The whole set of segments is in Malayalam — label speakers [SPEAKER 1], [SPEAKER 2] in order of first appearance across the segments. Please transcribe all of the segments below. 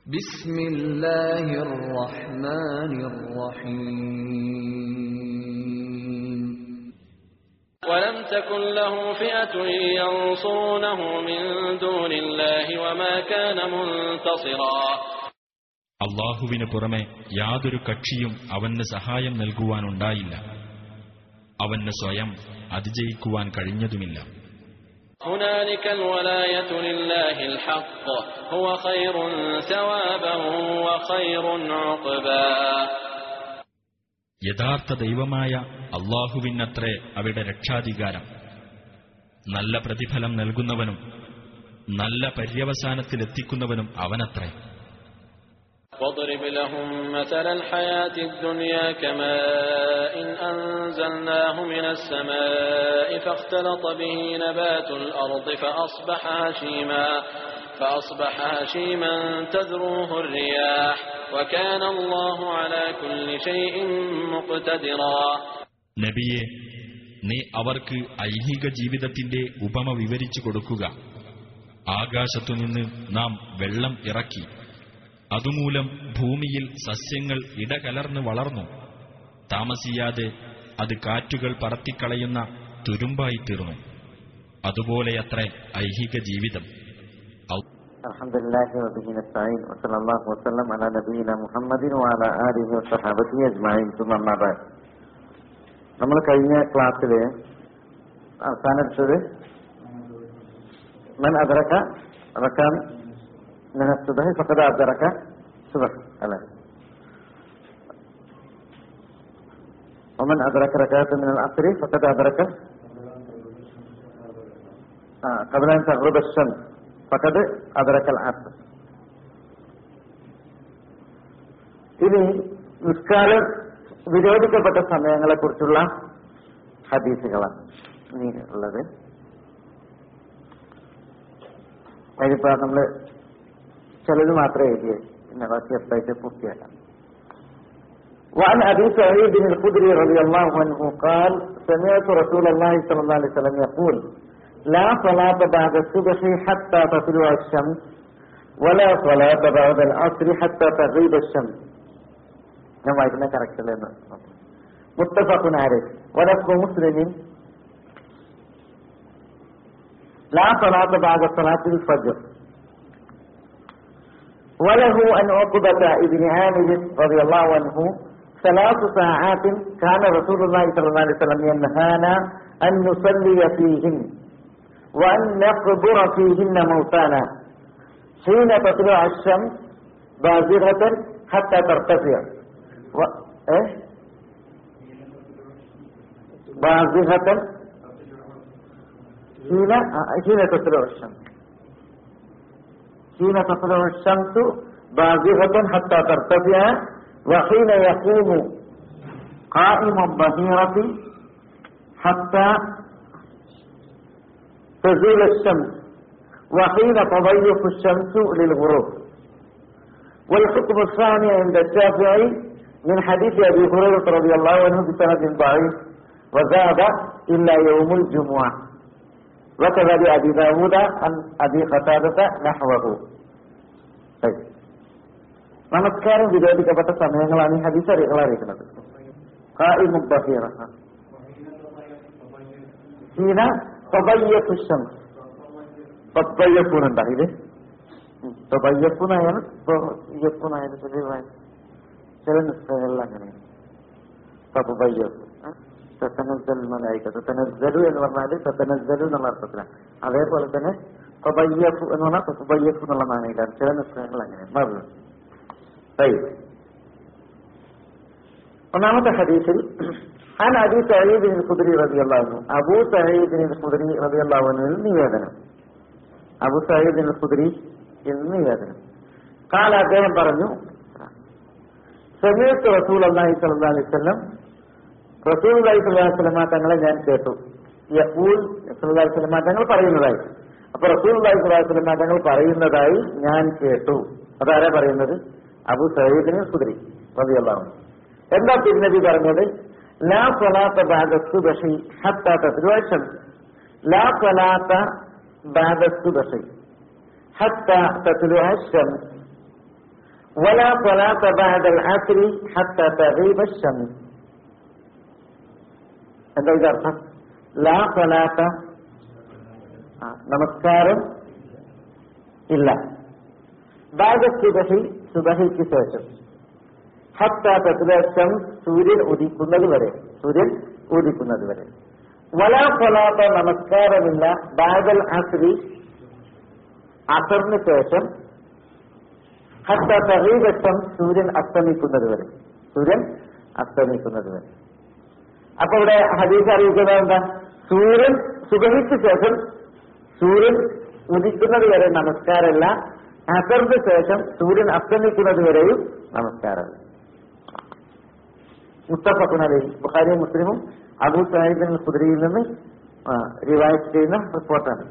[SPEAKER 1] بسم الله الرحمن الرحيم
[SPEAKER 2] ولم تكن له فئة ينصرونه من دون الله وما كان منتصرا
[SPEAKER 3] അള്ളാഹുവിന് പുറമെ യാതൊരു കക്ഷിയും അവന് സഹായം നൽകുവാനുണ്ടായില്ല അവന് സ്വയം അതിജയിക്കുവാൻ കഴിഞ്ഞതുമില്ല
[SPEAKER 2] هنالك الولاية لله الحق هو خير ثوابا وخير عقبا
[SPEAKER 3] യഥാർത്ഥ ദൈവമായ അള്ളാഹുവിനത്രേ അവിടെ രക്ഷാധികാരം നല്ല പ്രതിഫലം നൽകുന്നവനും നല്ല പര്യവസാനത്തിലെത്തിക്കുന്നവനും അവനത്രേ
[SPEAKER 2] واضرب لهم مثل الحياة الدنيا كماء إن أنزلناه من السماء فاختلط به نبات الأرض فأصبح هشيما فأصبح هشيما تذروه الرياح وكان الله على كل شيء مقتدرا
[SPEAKER 3] നബിയെ നീ അവർക്ക് ഐഹിക ജീവിതത്തിന്റെ ഉപമ വിവരിച്ചു കൊടുക്കുക ആകാശത്തുനിന്ന് നാം വെള്ളം ഇറക്കി അതുമൂലം ഭൂമിയിൽ സസ്യങ്ങൾ ഇടകലർന്ന് വളർന്നു താമസിയാതെ അത് കാറ്റുകൾ പറത്തിക്കളയുന്ന തുരുമ്പായി തീർന്നു അതുപോലെയത്രേ ഐഹിക ജീവിതം ഔ-
[SPEAKER 4] الحمد لله وبه نستعين وصلى الله وسلم على نبينا محمد وعلى آله وصحابته أجمعين ثم أما بعد നമ്മൾ കഴിഞ്ഞ ക്ലാസ്സിൽ അവസാനിച്ചത് മൻ അദറക്ക റക്കാൻ من الصبح فقد أدرك صبح ألا ومن أدرك ركعة من العصر فقد أدرك آه قبل أن تغرب الشمس فقد أدرك العصر ഇനി നിസ്കാരം വിരോധിക്കപ്പെട്ട സമയങ്ങളെ കുറിച്ചുള്ള ഹദീസുകളാണ് ഇനി ഉള്ളത് അതിപ്പോ നമ്മള് ചിലത് മാത്രമേ എഴുതിയേ പിന്നെ ബാക്കി എപ്പോഴത്തെ പൂർത്തിയാക്കാം وعن ابي سعيد الخدري رضي الله عنه قال سمعت رسول الله صلى الله عليه وسلم يقول لا صلاة بعد الصبح حتى تطلع الشمس ولا صلاة بعد العصر حتى تغيب الشمس ഞാൻ വായിക്കുന്ന കറക്റ്റ് അല്ലെന്ന് മുത്തഫഖുൻ അലൈഹി വലഫ്ദു മുസ്ലിമിൻ لا صلاة بعد صلاة الفجر وله أن عقبة ابن عامر رضي الله عنه ثلاث ساعات كان رسول الله صلى الله عليه وسلم ينهانا أن نصلي فيهن وأن نقبر فيهن موتانا حين تطلع الشمس بازغة حتى ترتفع و... إيه؟ بازغة حين حين تطلع الشمس حين تطلع الشمس بازغة حتى ترتفع وحين يقوم قائم الظهيرة حتى تزول الشمس وحين تضيق الشمس للغروب والحكم الثاني عند الشافعي من حديث أبي هريرة رضي الله عنه بسند ضعيف وزاد إلا يوم الجمعة وكذا لأبي داود عن أبي قتادة نحوه طيب. നമസ്കാരം വിരോധിക്കപ്പെട്ട സമയങ്ങളാണ് ഈ ഹദീസ് അറിയികൾ അറിയിക്കുന്നത് ഖായിമുൽ ബഹീറ. ഹീന തബയ്യത്തു ശംസ്. തബയ്യത്തൂൻ ഉണ്ടാ ഇത് തബയ്യത്തൂനായാലും തബയ്യത്തൂനായാലും ചില ചില നിസ്സകളിൽ അങ്ങനെയാണ് തബയ്യത്തു തത്തനസ്സൽ മലായിക്ക തത്തനസ്സലു എന്ന് പറഞ്ഞാൽ തത്തനസ്സലു എന്നുള്ള അർത്ഥത്തിലാണ് അതേപോലെ തന്നെ തബയ്യഫു എന്ന് പറഞ്ഞാൽ തബയ്യഫു എന്നുള്ള മാനയിലാണ് ചില നിസ്സകൾ അങ്ങനെ മറന്നു طيب ഒന്നാമത്തെ ഹദീസിൽ عن أبي سعيد الخدري رضي الله عنه أبو سعيد الخدري رضي الله عنه നിവേദനം അബു സയ്യിദ് الخدري നിവേദനം قال അദ്ദേഹം പറഞ്ഞു സമയത്ത് റസൂൽ അള്ളാഹി സല്ലല്ലാഹു അലൈഹി വസല്ലം റസൂൽ അലൈഹി സ്വല്ലല്ലാഹു അലൈഹി വസല്ലമ തങ്ങളെ ഞാൻ കേട്ടു യഖൂൽ സല്ലല്ലാഹു അലൈഹി വസല്ലമ തങ്ങൾ പറയുന്നതായി അപ്പൊ റസൂൽ അലൈഹി സ്വല്ലല്ലാഹു അലൈഹി വസല്ലമ തങ്ങൾ പറയുന്നതായി ഞാൻ കേട്ടു അതാരാ പറയുന്നത് അബു സയ്യിദിന് കുതിരി റളിയല്ലാഹു അൻഹു എന്താ തിരുനബി പറഞ്ഞത് ലാ സ്വലാത്ത ബാദ സുബഹി ഹത്താ തത്ലുഅ ശംസ് ലാ സ്വലാത്ത ബാദ സുബഹി ഹത്താ തത്ലുഅ ശംസ് ولا صلاة بعد العصر حتى تغيب الشمس എന്താ ഇതർത്ഥം ലാ സ്വലാത്ത ആ, നമസ്കാരം ഇല്ല ബാദ സുബഹി സുബഹിക്ക് ശേഷം ഹത്ത തത്വശം സൂര്യൻ ഉദിക്കുന്നത് വരെ സൂര്യൻ ഉദിക്കുന്നത് വരെ വലാ സ്വലാത്ത നമസ്കാരമില്ല ബാദൽ അസ്രി അസറിന് ശേഷം ഹത്ത തഹീദശം സൂര്യൻ അസ്തമിക്കുന്നത് വരെ സൂര്യൻ അസ്തമിക്കുന്നത് വരെ അപ്പൊ ഇവിടെ ഹദീസ് അറിയിക്കുന്നത് എന്താ സൂര്യൻ സുഗമിക്ക് ശേഷം സൂര്യൻ ഉദിക്കുന്നത് വരെ നമസ്കാരമല്ല അസറിന് ശേഷം സൂര്യൻ അസ്തമിക്കുന്നത് വരെയും നമസ്കാരമല്ല മുത്തഫഖുൻ അലൈഹി ബുഖാരി മുസ്ലിമും അബൂ സാഹിബിൻ കുതിരയിൽ നിന്ന് ആ, റിവായത്ത് ചെയ്യുന്ന റിപ്പോർട്ടാണ്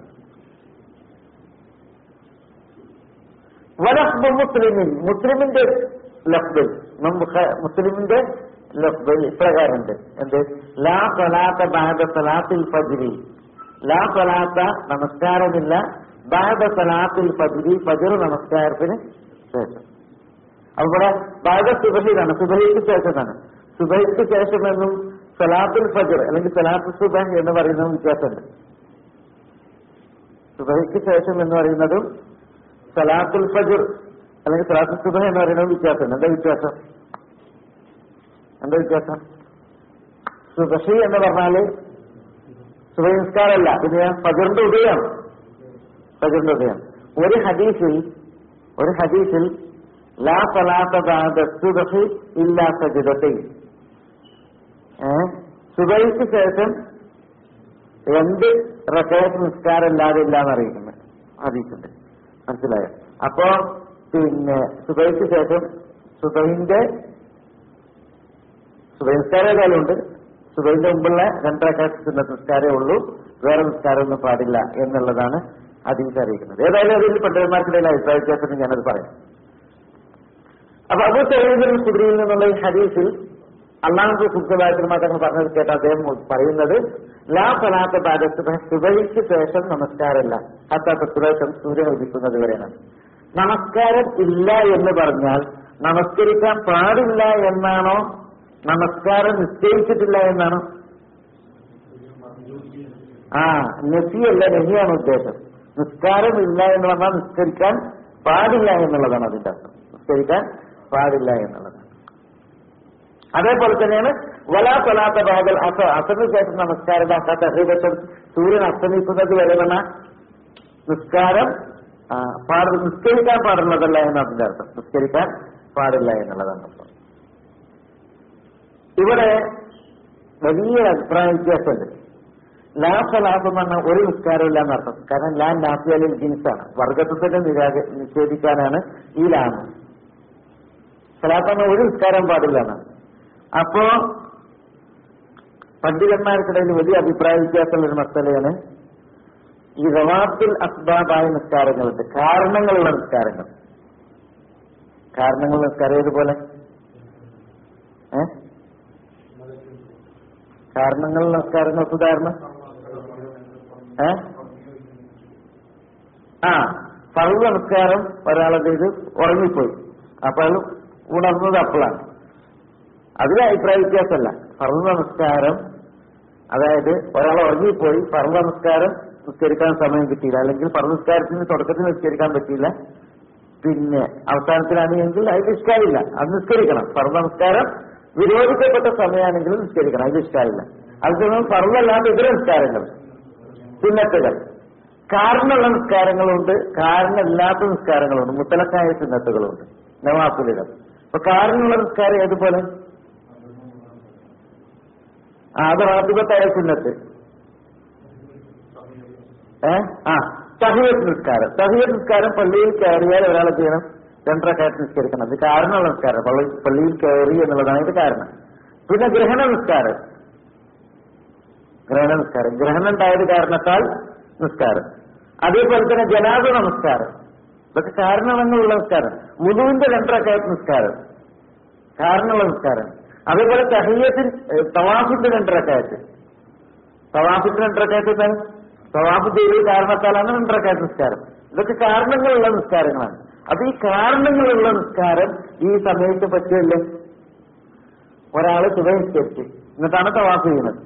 [SPEAKER 4] വലഫ്ബ് മുസ്ലിമിൻ മുസ്ലിമിന്റെ ലഫ്ബിൽ ഇമാം ബുഖാ- മുസ്ലിമിന്റെ ലഫ്ബിൽ ഇപ്രകാരമുണ്ട് എന്ത് ലാ സലാത്ത ബാദ സലാത്തിൽ ഫജ്രി ലാ സലാത്ത നമസ്കാരമില്ല ബാദ സലാത്തിൽ ഫജ്രി ഫജ്ർ നമസ്കാരത്തിന് ശേഷം അപ്പൊ ഇവിടെ ബാദ സുബഹിതാണ് സുബഹിക്ക് ശേഷമാണ് സുബഹിക്ക് ശേഷമെന്നും സലാത്തുൽ ഫജ്ർ അല്ലെങ്കിൽ സലാത്തു സുബഹ് എന്ന് പറയുന്ന വ്യത്യാസമുണ്ട് സുബഹിക്ക് ശേഷം എന്ന് പറയുന്നതും സലാത്തുൽ ഫജ്ർ അല്ലെങ്കിൽ സലാത്തു സുബഹ എന്ന് പറയുന്നത് വ്യത്യാസമുണ്ട് എന്താ വ്യത്യാസം എന്താ വ്യത്യാസം സുബഹി എന്ന് പറഞ്ഞാല് സുബഹി നിസ്കാരമല്ല പിന്നെ ഫജറിന്റെ ഉദയം ഫജറിന്റെ ഉദയം ഒരു ഹദീസിൽ ഒരു ഹദീസിൽ ലാ സലാത്ത ബാദ സുബഹി ഇല്ലാ സജിദത്തിൽ സുബഹിക്ക് ശേഷം രണ്ട് റക്കായത്ത് നിസ്കാരം ഇല്ലാതെ ഇല്ല എന്നറിയിക്കുന്നത് ഹദീസുണ്ട് മനസ്സിലായോ അപ്പോ പിന്നെ സുബൈക്ക് ശേഷം സുബൈന്റെ സുബൈ നിസ്കാരം ഏതായാലുണ്ട് സുബൈന്റെ മുമ്പുള്ള രണ്ടരക്കാറ്റ് നിസ്കാരമേ ഉള്ളൂ വേറെ നിസ്കാരമൊന്നും പാടില്ല എന്നുള്ളതാണ് ഹദീസ് അറിയിക്കുന്നത് ഏതായാലും അതിൽ പണ്ഡിതന്മാർക്കിടയിൽ അഭിപ്രായ വ്യത്യാസം ഞാനത് പറയാം അപ്പൊ അബു സൈദിൻ കുതിരയിൽ നിന്നുള്ള ഈ ഹദീസിൽ അള്ളാഹു സുഖവാചനമാ തങ്ങൾ പറഞ്ഞത് കേട്ട അദ്ദേഹം പറയുന്നത് ലാ ഫലാത്ത ബാധത്ത് സുബഹിക്ക് ശേഷം നമസ്കാരമല്ല അത്താത്ത സുരേഷം സൂര്യൻ ഉദിക്കുന്നത് വരെയാണ് നമസ്കാരം ഇല്ല എന്ന് പറഞ്ഞാൽ നമസ്കരിക്കാൻ പാടില്ല എന്നാണോ നമസ്കാരം നിശ്ചയിച്ചിട്ടില്ല എന്നാണോ ആ നസിയല്ല നഹിയാണ് ഉദ്ദേശം നിസ്കാരം ഇല്ല എന്ന് പറഞ്ഞാൽ നിസ്കരിക്കാൻ പാടില്ല എന്നുള്ളതാണ് അതിന്റെ അർത്ഥം നിസ്കരിക്കാൻ പാടില്ല എന്നുള്ളതാണ് അതേപോലെ തന്നെയാണ് വലാ കൊലാത്ത ബാബൽ അസ അസറിന് ശേഷം നമസ്കാരം തഹീദശം സൂര്യൻ അസ്തമിക്കുന്നത് വരെ എന്ന നിസ്കാരം ആ, പാട നിസ്കരിക്കാൻ പാടുള്ളതല്ല എന്ന് അതിന്റെ അർത്ഥം നിസ്കരിക്കാൻ പാടില്ല എന്നുള്ളതാണ് അർത്ഥം ഇവിടെ വലിയ അഭിപ്രായ വ്യത്യാസമുണ്ട് ലാ സലാഫ് എന്ന് പറഞ്ഞാൽ ഒരു നിസ്കാരമില്ല എന്നർത്ഥം കാരണം ലാൻ നാഫിയാലിൽ ജിൻസാണ് വർഗത്വത്തിന്റെ നിരാക നിഷേധിക്കാനാണ് ഈ ലാമ് സലാത്ത് പറഞ്ഞാൽ ഒരു നിസ്കാരം പാടില്ല എന്നാണ് അപ്പോ പണ്ഡിതന്മാർക്കിടയിൽ വലിയ അഭിപ്രായ വ്യത്യാസമുള്ള ഒരു മസലയാണ് ഈ റവാത്തിൽ അസ്ബാബായ നിസ്കാരങ്ങളുണ്ട് കാരണങ്ങളുള്ള നിസ്കാരങ്ങൾ കാരണങ്ങളുള്ള നിസ്കാരം ഏതുപോലെ ഏ കാരണങ്ങളുള്ള നിസ്കാരങ്ങൾക്ക് ഉദാഹരണം ഏ ആ ഫർവ് നമസ്കാരം ഒരാളത് ഇത് ഉറങ്ങിപ്പോയി അപ്പൊ അയാൾ ഉണർന്നത് അപ്പോഴാണ് അതിൽ അഭിപ്രായ വ്യത്യാസമല്ല ഫർവ് നമസ്കാരം അതായത് ഒരാൾ ഉറങ്ങിപ്പോയി ഫർവ് നമസ്കാരം നിസ്കരിക്കാൻ സമയം കിട്ടിയില്ല അല്ലെങ്കിൽ ഫർവ് നിസ്കാരത്തിന് തുടക്കത്തിൽ നിസ്കരിക്കാൻ പറ്റിയില്ല പിന്നെ അവസാനത്തിലാണ് എങ്കിൽ അതിൽ ഇഷ്ടായില്ല അത് നിസ്കരിക്കണം ഫർവ് നമസ്കാരം വിരോധിക്കപ്പെട്ട സമയമാണെങ്കിൽ നിസ്കരിക്കണം അതിൽ ഇഷ്ടായില്ല അതുകൊണ്ട് ഫർവല്ലാത്ത ഇതര നിസ്കാരങ്ങൾ സുന്നത്തുകൾ കാരണമുള്ള നിസ്കാരങ്ങളുണ്ട് കാരണമില്ലാത്ത നിസ്കാരങ്ങളുണ്ട് മുത്തലക്കായ സുന്നത്തുകളുണ്ട് നവാസുലുകൾ അപ്പൊ കാരണമുള്ള നിസ്കാരം ഏതുപോലെ ആ അത് റാത്തിബത്തായ സുന്നത്ത് ഏ ആ തഹിയത്ത് നിസ്കാരം തഹിയത്ത് നിസ്കാരം പള്ളിയിൽ കയറിയാൽ ഒരാൾ ചെയ്യണം രണ്ടരക്കാറ്റ് നിസ്കരിക്കണം അത് കാരണമുള്ള നിസ്കാരം പള്ളി പള്ളിയിൽ കയറി എന്നുള്ളതാണ് ഇത് കാരണം പിന്നെ ഗ്രഹണ നിസ്കാരം ഗ്രഹണ നിസ്കാരം ഗ്രഹണം ഉണ്ടായത് കാരണത്താൽ നിസ്കാരം അതേപോലെ തന്നെ ജനാദ നമസ്കാരം ഇതൊക്കെ കാരണമെന്നുള്ള നിസ്കാരം മുതുവിന്റെ രണ്ടരക്കാറ്റ് നിസ്കാരം കാരണമുള്ള നിസ്കാരം അതേപോലെ തഹയ്യത്തിൽ തവാഫിന്റെ രണ്ടരക്കാറ്റ് തവാഫിന്റെ രണ്ടരക്കാറ്റ് എന്താണ് തവാഫ് ചെയ്തത് കാരണത്താലാണ് രണ്ടരക്കാറ്റ് നിസ്കാരം ഇതൊക്കെ കാരണങ്ങളുള്ള നിസ്കാരങ്ങളാണ് അപ്പൊ ഈ കാരണങ്ങളുള്ള നിസ്കാരം ഈ സമയത്ത് പറ്റില്ലേ ഒരാള് സുബഹിസ്കരിച്ച് എന്നിട്ടാണ് തവാഫ് ചെയ്യുന്നത്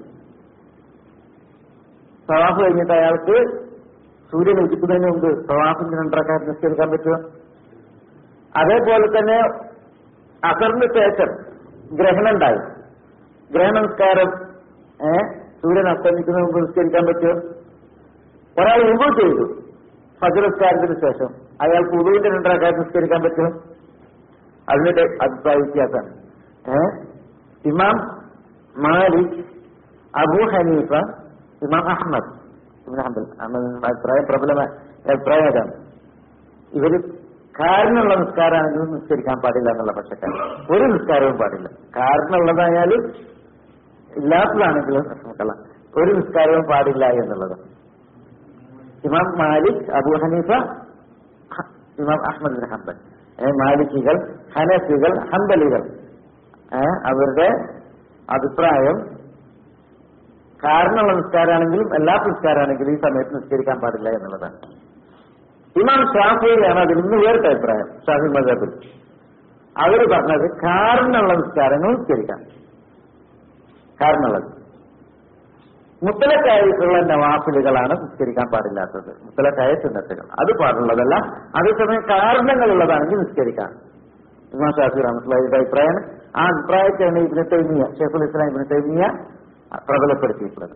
[SPEAKER 4] തവാഫ് കഴിഞ്ഞിട്ട് അയാൾക്ക് സൂര്യൻ ഉദിക്കുന്നതിന് മുമ്പ് തവാഫിന്റെ രണ്ടരക്കാർ നിസ്കരിക്കാൻ പറ്റുമോ അതേപോലെ തന്നെ അസറിന് ശേഷം ഗ്രഹണം ഉണ്ടായി ഗ്രഹണ നിസ്കാരം ഏഹ് സൂര്യൻ അസ്തമിക്കുന്നതിന് മുമ്പ് നിസ്കരിക്കാൻ പറ്റുമോ ഒരാൾ മുമ്പ് ചെയ്തു ഫജർ നിസ്കാരത്തിന് ശേഷം അയാൾക്ക് ഉദുവിന്റെ രണ്ടരക്കാർ നിസ്കരിക്കാൻ പറ്റുമോ അതിന്റെ അഭിപ്രായ വ്യത്യാസമാണ് ഏഹ് ഇമാം മാലിക് അബു ഹനീഫ ഇമാം അഹമ്മദ് ഇബ്നു ഹംബൽ അഹമ്മദ് അഭിപ്രായം പ്രബലമായ അഭിപ്രായം അതാണ് ഇവര് കാരണമുള്ള നിസ്കാരമാണെങ്കിലും നിസ്കരിക്കാൻ പാടില്ല എന്നുള്ള പക്ഷക്കാരൻ ഒരു നിസ്കാരവും പാടില്ല കാരണമുള്ളതായാലും ഇല്ലാത്തതാണെങ്കിലും പ്രശ്നമല്ല ഒരു നിസ്കാരവും പാടില്ല എന്നുള്ളത് ഇമാം മാലിക് അബു ഹനീഫ ഹ- ഇമാം അഹമ്മദ് ബിൻ ഹംബൽ ഏ, മാലിക്കികൾ ഹനഫികൾ ഹംബലികൾ ഏ, അവരുടെ അഭിപ്രായം കാരണമുള്ള നിസ്കാരമാണെങ്കിലും എല്ലാ നിസ്കാരമാണെങ്കിലും ഈ സമയത്ത് നിസ്കരിക്കാൻ പാടില്ല എന്നുള്ളതാണ് ഇമാം ഷാഫിയിലാണ് അതിൽ നിന്ന് വേറിട്ട അഭിപ്രായം ഷാഫി മദബിൽ അവർ പറഞ്ഞത് കാരണമുള്ള നിസ്കാരങ്ങൾ നിസ്കരിക്കാം കാരണമുള്ളത് മുത്തലക്കായിട്ടുള്ള നവാഫിലുകളാണ് നിസ്കരിക്കാൻ പാടില്ലാത്തത് മുത്തലക്കായ സുന്നത്തുകൾ അത് പാടുള്ളതല്ല അതേസമയം കാരണങ്ങളുള്ളതാണെങ്കിൽ നിസ്കരിക്കാം ഇമാം ഷാഫി റഹ്മത്തുള്ളാഹിയുടെ അഭിപ്രായമാണ് ആ അഭിപ്രായത്തെയാണ് ഇബിന് തൈമിയ ഷെയ്ഖുൽ ഇസ്ലാം ഇബിന് തൈമിയ പ്രബലപ്പെടുത്തിയിട്ടുള്ളത്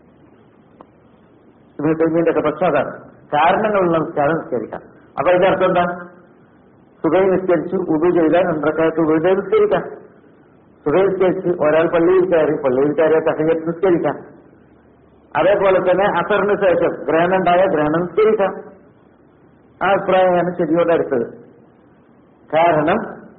[SPEAKER 4] ഇബിന് തൈമിയന്റെ ഒക്കെ പക്ഷം അതാണ് കാരണങ്ങളുള്ള നിസ്കാരം നിസ്കരിക്കാം അപ്പൊ അതിന്റെ അർത്ഥം എന്താ സുഖം നിസ്കരിച്ചു ഉദു ചെയ്താൽ രണ്ടരക്കാലത്ത് ഉദു നിസ്കരിക്കാം സുഖം നിസ്കരിച്ച് ഒരാൾ പള്ളിയിൽ കയറി പള്ളിയിൽ കയറിയ തഹയ്യത്ത് നിസ്കരിക്കാം അതേപോലെ തന്നെ അസറിന് ശേഷം ഗ്രഹണം ഉണ്ടായ ഗ്രഹണം നിസ്കരിക്കാം ആ അഭിപ്രായമാണ് ശരിയോടെ അടുത്തത് കാരണം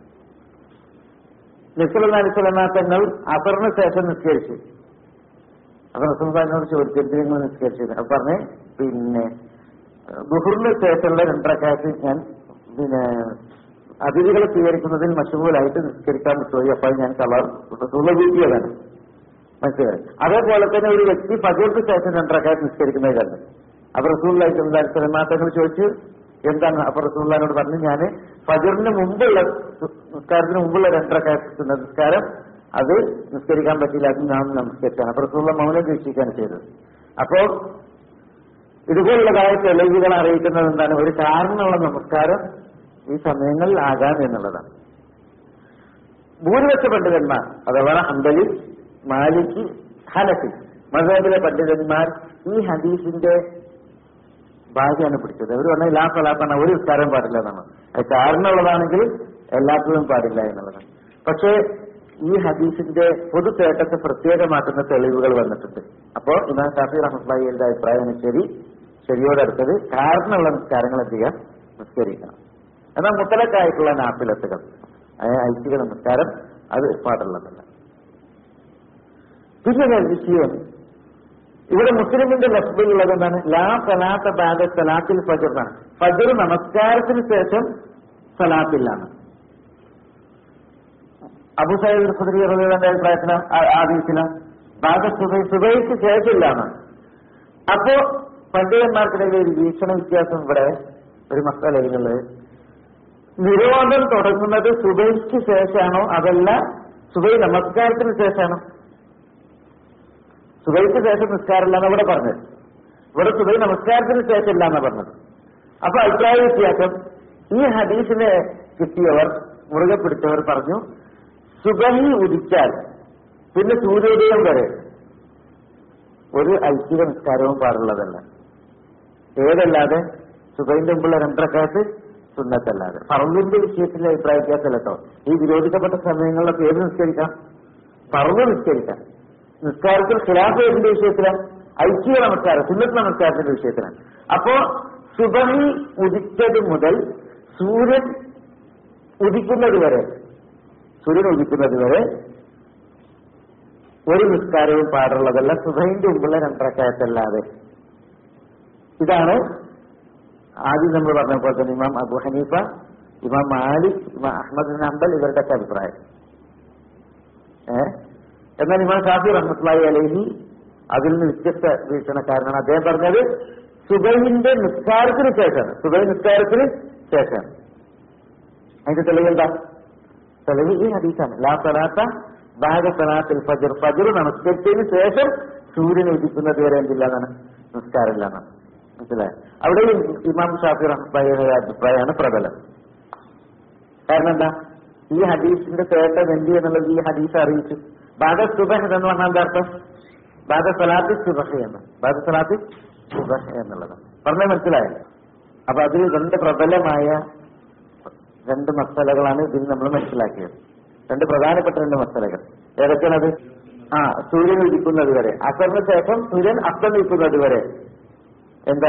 [SPEAKER 4] നിസ്വലനാലിസ്വലനാ തങ്ങൾ അസറിന് ശേഷം നിസ്കരിച്ചു അപ്പൊ റസൂൽഖാനോട് ചോദിച്ചു എന്തിനു നിങ്ങൾ നിസ്കരിച്ചത് അപ്പൊ പറഞ്ഞ് പിന്നെ ബുഹറിന് ശേഷമുള്ള രണ്ടരക്കാലത്ത് ഞാൻ പിന്നെ അതിഥികളെ സ്വീകരിക്കുന്നതിൽ മഷൂലായിട്ട് നിസ്കരിക്കാൻ പോയി അപ്പോൾ ഞാൻ കളർ റസൂല വീട്ടിയതാണ് മനസ്സിലായി അതേപോലെ തന്നെ ഒരു വ്യക്തി ഫജർക്ക് ശേഷം രണ്ടരക്കാലത്ത് നിസ്കരിക്കുന്നത് കണ്ടു അപ്പൊ റസൂലായിട്ട് തങ്ങൾ ചോദിച്ചു എന്താണ് അപ്പൊ റസൂള്ളാനോട് പറഞ്ഞു ഞാൻ ഫജറിന് മുമ്പുള്ള നിസ്കാരത്തിന് മുമ്പുള്ള രണ്ടരക്കാലത്ത് നിസ്കാരം അത് നിസ്കരിക്കാൻ പറ്റില്ല അത് നാം നമസ്കരിച്ചാണ് അപ്പൊ റസൂള്ള മൗനം വീക്ഷിക്കുകയാണ് ചെയ്തത് അപ്പോ ഇതുപോലുള്ളതായ തെളിവുകൾ അറിയിക്കുന്നത് എന്താണ് ഒരു കാരണമുള്ള നമസ്കാരം ഈ സമയങ്ങളിൽ ആകാം എന്നുള്ളതാണ് ഭൂരിപക്ഷ പണ്ഡിതന്മാർ അഥവാ ഹംബലി മാലിക് ഹനഫി മസഹബിലെ പണ്ഡിതന്മാർ ഈ ഹദീസിന്റെ ഭാഗ്യമാണ് പിടിച്ചത് അവർ പറഞ്ഞാൽ ലാ സലാത്താണ് ഒരു നിസ്കാരം പാടില്ല എന്നാണ് അത് കാരണമുള്ളതാണെങ്കിൽ എല്ലാത്തിലും പാടില്ല എന്നുള്ളതാണ് പക്ഷേ ഈ ഹദീസിന്റെ പൊതു തേട്ടത്തെ പ്രത്യേകമാക്കുന്ന തെളിവുകൾ വന്നിട്ടുണ്ട് അപ്പോ ഇമാം ഷാഫി റഹ്മത്തുള്ളാഹിയുടെ അഭിപ്രായമാണ് ശരി ശരിയോടടുത്തത് കാരണമുള്ള നിസ്കാരങ്ങൾ എന്ത് ചെയ്യാം നിസ്കരിക്കണം എന്നാൽ മുത്തലക്കായിട്ടുള്ള നാപ്പിലത്തുകൾ ഐച്ഛിക നമസ്കാരം അത് പാടുള്ളതല്ല പിന്നെ ഒരു വിഷയം ഇവിടെ മുസ്ലിമിന്റെ ലഫ്ബിലുള്ളത് എന്താണ് ലാ സലാത്ത ബാദ സലാത്തിൽ ഫജർ എന്നാണ് ഫജർ നമസ്കാരത്തിന് ശേഷം സലാത്തില്ലാണ് അബു സൈദ് ഖുദരി റളിയല്ലാഹുവിന്റെ അഭിപ്രായത്തിന് ആദീസിന് ബാദ സുബൈ സുബൈക്ക് ശേഷമില്ലാണ് അപ്പോ പണ്ഡിതന്മാർക്കിടയിൽ ഒരു വീക്ഷണ വ്യത്യാസം ഇവിടെ ഒരു മസാലയിലുള്ളത് നിരോധം തുടങ്ങുന്നത് സുബൈക്ക് ശേഷമാണോ അതല്ല സുബൈ നമസ്കാരത്തിന് ശേഷമാണോ സുബൈക്ക് ശേഷം നിസ്കാരമില്ല എന്ന് ഇവിടെ പറഞ്ഞത് ഇവിടെ സുബൈ നമസ്കാരത്തിന് ശേഷം ഇല്ല എന്നാ പറഞ്ഞത് അപ്പൊ അഭിപ്രായ വ്യത്യാസം ഈ ഹദീസിനെ കിട്ടിയവർ മുറുകെ പിടിച്ചവർ പറഞ്ഞു സുബഹി ഉദിച്ചാൽ പിന്നെ സൂര്യോദയം വരെ ഒരു ഐശ്വര്യ നിസ്കാരവും പാടുള്ളതല്ല ഏതല്ലാതെ സുബൈന്റെ മുമ്പുള്ള രണ്ടരക്കാലത്ത് സുന്നത്തല്ലാതെ പറമ്പിന്റെ വിഷയത്തിലെ അഭിപ്രായ വ്യത്യാസമല്ല കേട്ടോ ഈ വിരോധിക്കപ്പെട്ട സമയങ്ങളിലൊക്കെ ഏത് നിസ്കരിക്കാം പറമ്പ് നിസ്കരിക്കാം നിസ്കാരത്തിൽ ഖിലാഫ് ഏതിന്റെ വിഷയത്തിലാണ് ഐക്യ നമസ്കാരം സുന്നത്ത് നമസ്കാരത്തിന്റെ വിഷയത്തിലാണ് അപ്പോ സുബഹി ഉദിച്ചത് മുതൽ സൂര്യൻ ഉദിക്കുന്നത് വരെ സൂര്യൻ ഉദിക്കുന്നത് വരെ ഒരു നിസ്കാരവും പാടുള്ളതല്ല സുബഹിന്റെ മുമ്പുള്ള രണ്ടരക്കാലത്തല്ലാതെ ഇതാണ് ആദ്യം നമ്മൾ പറഞ്ഞ പോലെ തന്നെ ഇമാം അബു ഹനീഫ ഇമാം മാലിക് ഇമാം അഹമ്മദ് ബിൻ അംബൽ ഇവരുടെ ഒക്കെ അഭിപ്രായം ഏ എന്നാൽ ഇമാം ഷാഫി റഹ്മത്തുള്ളാഹി അലൈഹി അതിൽ നിന്ന് വ്യത്യസ്ത വീക്ഷണക്കാരനാണ് അദ്ദേഹം പറഞ്ഞത് സുബൈന്റെ നിസ്കാരത്തിന് ശേഷമാണ് സുബൈ നിസ്കാരത്തിന് ശേഷമാണ് അതിന്റെ തെളിവ് എന്താ തെളിവ് ഈ ഹദീസാണ് ലാ സലാത്ത ബാഗ സലാത്തിൽ ഫജർ ഫജർ നമസ്കരിച്ചതിന് ശേഷം സൂര്യൻ ഉദിക്കുന്നത് വരെ എന്തില്ല എന്നാണ് നമസ്കാരമില്ല എന്നാണ് മനസ്സിലായോ അവിടെ ഇമാം ഷാഫി റഹ്മായ അഭിപ്രായമാണ് പ്രബലം കാരണം എന്താ ഈ ഹദീസിന്റെ തേട്ടം എന്ത് എന്നുള്ളത് ഈ ഹദീസ് അറിയിച്ചു ബാധ സുബഹ് എന്ന് പറഞ്ഞാൽ എന്താ അർത്ഥം ബാധ സലാത്തി സുബഹ എന്ന് ബാധ സലാത്തി സുബഹ എന്നുള്ളത് പറഞ്ഞ മനസ്സിലായോ അപ്പൊ അതിൽ രണ്ട് പ്രബലമായ രണ്ട് മസാലകളാണ് ഇതിൽ നമ്മൾ മനസ്സിലാക്കിയത് രണ്ട് പ്രധാനപ്പെട്ട രണ്ട് മസാലകൾ ഏതൊക്കെയാണത് ആ സൂര്യൻ ഉദിക്കുന്നത് വരെ അസറിന് ശേഷം സൂര്യൻ അസ്തമിക്കുന്നത് വരെ എന്താ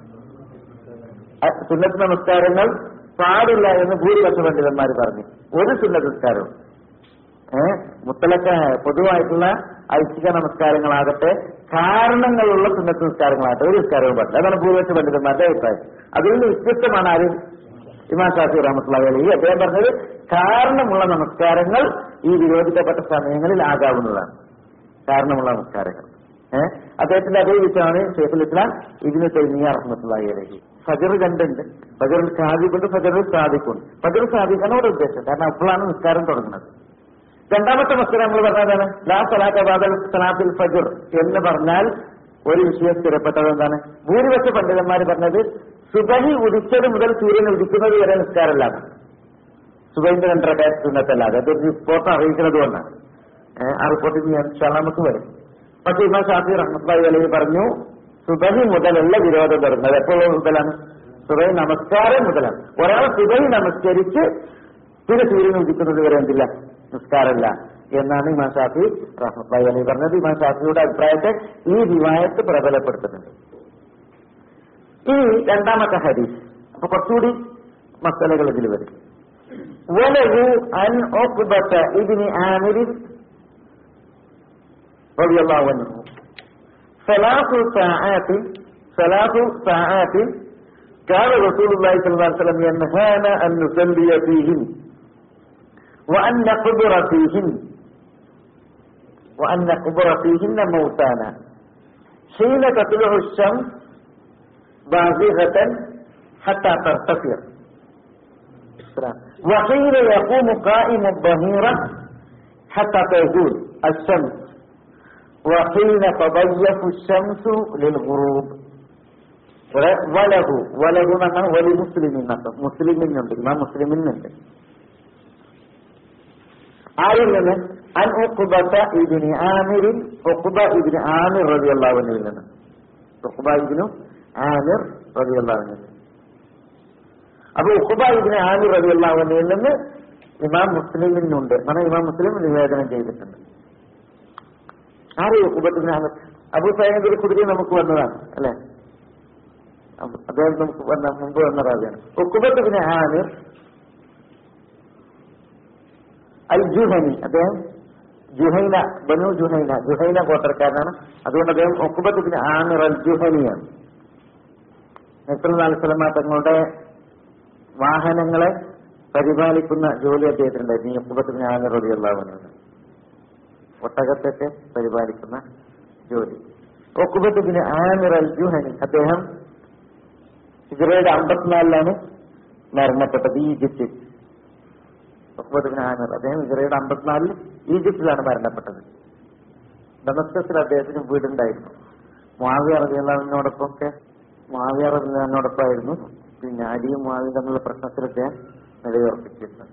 [SPEAKER 4] അ- സുന്നത്ത് നമസ്കാരങ്ങൾ പാടില്ല എന്ന് ഭൂരിപക്ഷ പണ്ഡിതന്മാർ പറഞ്ഞു ഒരു സുന്നത്ത് നമസ്കാരവും ഏഹ് മുത്തലക്ക പൊതുവായിട്ടുള്ള ഐച്ഛിക നമസ്കാരങ്ങളാകട്ടെ കാരണങ്ങളുള്ള സുന്നത്ത് നമസ്കാരങ്ങളാകട്ടെ ഒരു നിസ്കാരവും പാടില്ല അതാണ് ഭൂരിപക്ഷ പണ്ഡിതന്മാരുടെ അഭിപ്രായം അതിൽ നിന്ന് വ്യത്യസ്തമാണ് ആര് ഇമാം ഷാഫി റഹ്മത്തുള്ളി അലി അദ്ദേഹം പറഞ്ഞത് കാരണമുള്ള നമസ്കാരങ്ങൾ ഈ വിരോധിക്കപ്പെട്ട സമയങ്ങളിൽ ആകാവുന്നതാണ് കാരണമുള്ള നമസ്കാരങ്ങൾ ഏഹ് അദ്ദേഹത്തിന്റെ അതേ വിഷയമാണ് ഷെയ്ഖുൽ ഇസ്ലാം ഇതിന് തൈമിയ റഹ്മത്തുള്ളി അലഹി ഫജർ രണ്ടുണ്ട് ഫജറിൽ സാദിഖുണ്ട് ഫജറിൽ സാദിഖുണ്ട് ഫജർ സാദിഖാണ് ഇവിടെ ഉദ്ദേശം കാരണം അപ്പോഴാണ് നിസ്കാരം തുടങ്ങുന്നത് രണ്ടാമത്തെ മസ്തര നമ്മൾ പറഞ്ഞതാണ് ലാ സലാത്ത ബാദൽ സലാത്തിൽ ഫജർ എന്ന് പറഞ്ഞാൽ ഒരു വിഷയം സ്ഥിരപ്പെട്ടത് എന്താണ് ഭൂരിപക്ഷ പണ്ഡിതന്മാർ പറഞ്ഞത് സുബഹി ഉദിച്ചത് മുതൽ സൂര്യൻ ഉദിക്കുന്നത് വരെ നിസ്കാരമല്ലാണ് സുബൈന്റെ രണ്ടര സുന്നത്തല്ലാതെ അതൊരു റിപ്പോർട്ട് അറിയിക്കുന്നത് കൊണ്ടാണ് ഏഹ് ആ റിപ്പോർട്ടിൽ ഞാൻ നമുക്ക് വരും പക്ഷെ ഇമാം ഷാഫി റഹ്മത്തുള്ളാഹി അലൈഹി പറഞ്ഞു സുബഹി മുതലുള്ള വിരോധം വരുന്നത് എപ്പോഴും മുതലാണ് സുബഹി നമസ്കാരം മുതലാണ് ഒരാൾ സുബഹി നമസ്കരിച്ച് പിന്നെ സൂര്യൻ ഉദിക്കുന്നത് വരെ എന്തില്ല നിസ്കാരമില്ല എന്നാണ് ഇമാം ഷാഫി റഹ്മത്തുള്ളാഹി അലൈഹി പറഞ്ഞത് ഇമാം ഷാഫിയുടെ അഭിപ്രായത്തെ ഈ റിവായത്ത് പ്രബലപ്പെടുത്തുന്നുണ്ട് ഈ രണ്ടാമത്തെ ഹദീസ് അപ്പൊ കുറച്ചുകൂടി മസലകൾ ഇതിൽ വരും وله عن عقبة ابن عامر رضي الله عنه ثلاث ساعات ثلاث ساعات كان رسول الله صلى الله عليه وسلم ينهانا أن نصلي فيهن وأن نقبر فيهن وأن نقبر فيهن موتانا حين تطلع الشمس بازغة حتى ترتفع وحين يقوم قائم الظهيرة حتى تزول الشمس وحين تضيف الشمس للغروب وله وله نحن ولمسلم مسلم ഉണ്ട് ഇമാം മുസ്ലിമിനുണ്ട് ആരിൽ നിന്ന് അൻ ഉഖ്ബത ഇബ്നു ആമിർ ഉഖ്ബ ഇബ്നു ആമിർ റളിയല്ലാഹു അൻഹു നിന്ന് ഉഖ്ബ ഇബ്നു ആമിർ റളിയല്ലാഹു അൻഹു അപ്പൊ ഉഖ്ബ ഇബ്നു ആമിർ റളിയല്ലാഹു അൻഹുവിൽ നിന്ന് ഇമാം മുസ്ലിമിനുണ്ട് കാരണം ഇമാം മുസ്ലിം നിവേദനം ചെയ്തിട്ടുണ്ട് ആര് ഉഖ്ബത്ത് ആമിർ അബു സൈനദ് ഒരു കുതിരി നമുക്ക് വന്നതാണ് അല്ലെ അപ്പൊ അദ്ദേഹം നമുക്ക് വന്ന മുമ്പ് വന്ന റാവിയാണ് ഉഖ്ബത്ത് ഇബ്നു ആമിർ അൽ ജുഹനി അദ്ദേഹം ജുഹൈന ബനു ജുഹൈന ജുഹൈന ഗോത്രക്കാരനാണ് അതുകൊണ്ട് അദ്ദേഹം ഒക്കുബത്ത് പിന്നെ ആമിർ അൽ ജുഹനിയാണ് നസറുല്ലാ സ്വലമ തങ്ങളുടെ വാഹനങ്ങളെ പരിപാലിക്കുന്ന ജോലി അദ്ദേഹത്തിനുണ്ടായിരുന്നു ഈ ഒക്കുബത്ത് പിന്നെ ആമിർ അലി അള്ളാഹുവിനാണ് ഒട്ടകത്തൊക്കെ പരിപാലിക്കുന്ന ജോലി ഒക്കുബത്ത് പിന്നെ ആമിർ അൽ ജുഹനി അദ്ദേഹം ഹിജറയുടെ അമ്പത്തിനാലിലാണ് മരണപ്പെട്ടത് ഈജിപ്തിൽ ഉസ്ബത്തുബിൻ ആമിർ അദ്ദേഹം ഇസ്രയുടെ അമ്പത്തിനാലിൽ ഈജിപ്തിലാണ് മരണപ്പെട്ടത് ഡമസ്കസിൽ അദ്ദേഹത്തിന് വീടുണ്ടായിരുന്നു മാവിയ റബിയുള്ളതിനോടൊപ്പം ഒക്കെ മാവിയ റബിയുള്ളതിനോടൊപ്പമായിരുന്നു പിന്നെ അലിയും മാവിയും തമ്മിലുള്ള പ്രശ്നത്തിൽ അദ്ദേഹം നിലയുറപ്പിച്ചിരുന്നത്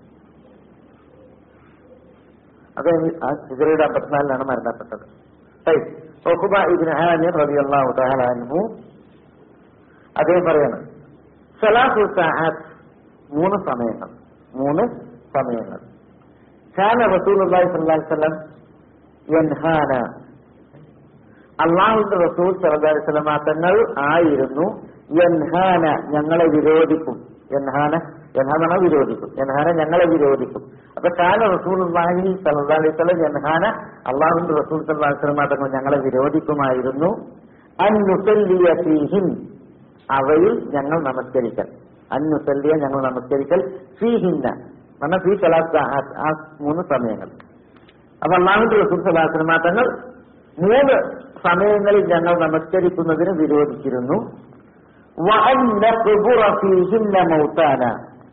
[SPEAKER 4] അദ്ദേഹം ആ ഇസ്രയുടെ അമ്പത്തിനാലിലാണ് മരണപ്പെട്ടത് ഒഹുബ ഇതിന് ആമിർ റബിയുള്ള ഉദാഹരണു അദ്ദേഹം പറയണം സലാഹു സഹാത്ത് മൂന്ന് സമയങ്ങൾ മൂന്ന് സമയങ്ങൾ ഖാന റസൂലുള്ളാഹി സ്വല്ലല്ലാഹി അലൈഹി വസല്ലം യൻഹാന അള്ളാഹുവിന്റെ റസൂൽ സല്ലല്ലാഹു അലൈഹി വസല്ലം തങ്ങൾ ആയിരുന്നു യൻഹാന ഞങ്ങളെ വിരോധിക്കും യൻഹാന യൻഹാന വിരോധിക്കും യൻഹാന ഞങ്ങളെ വിരോധിക്കും അപ്പൊ ഖാന റസൂലുള്ളാഹി സല്ലല്ലാഹു അലൈഹി വസല്ലം യൻഹാന അള്ളാഹുവിന്റെ റസൂൽ സല്ലല്ലാഹു അലൈഹി വസല്ലം തങ്ങൾ ഞങ്ങളെ വിരോധിക്കുമായിരുന്നു അൻ നുസല്ലിയ ഫീഹിൻ അവയിൽ ഞങ്ങൾ നമസ്കരിക്കൽ അൻ നുസല്ലിയ ഞങ്ങൾ നമസ്കരിക്കൽ ഫീഹിന്ന പറഞ്ഞ ഫീ സലാത്ത് ആ മൂന്ന് സമയങ്ങൾ അപ്പൊ അള്ളാഹുന്റെ റസൂൽ സലാഹുലമ തങ്ങൾ മൂന്ന് സമയങ്ങളിൽ ഞങ്ങൾ നമസ്കരിക്കുന്നതിന് വിരോധിച്ചിരുന്നു വഅൻ നഖ്ബുറ ഫീഹിന്ന മൗതാന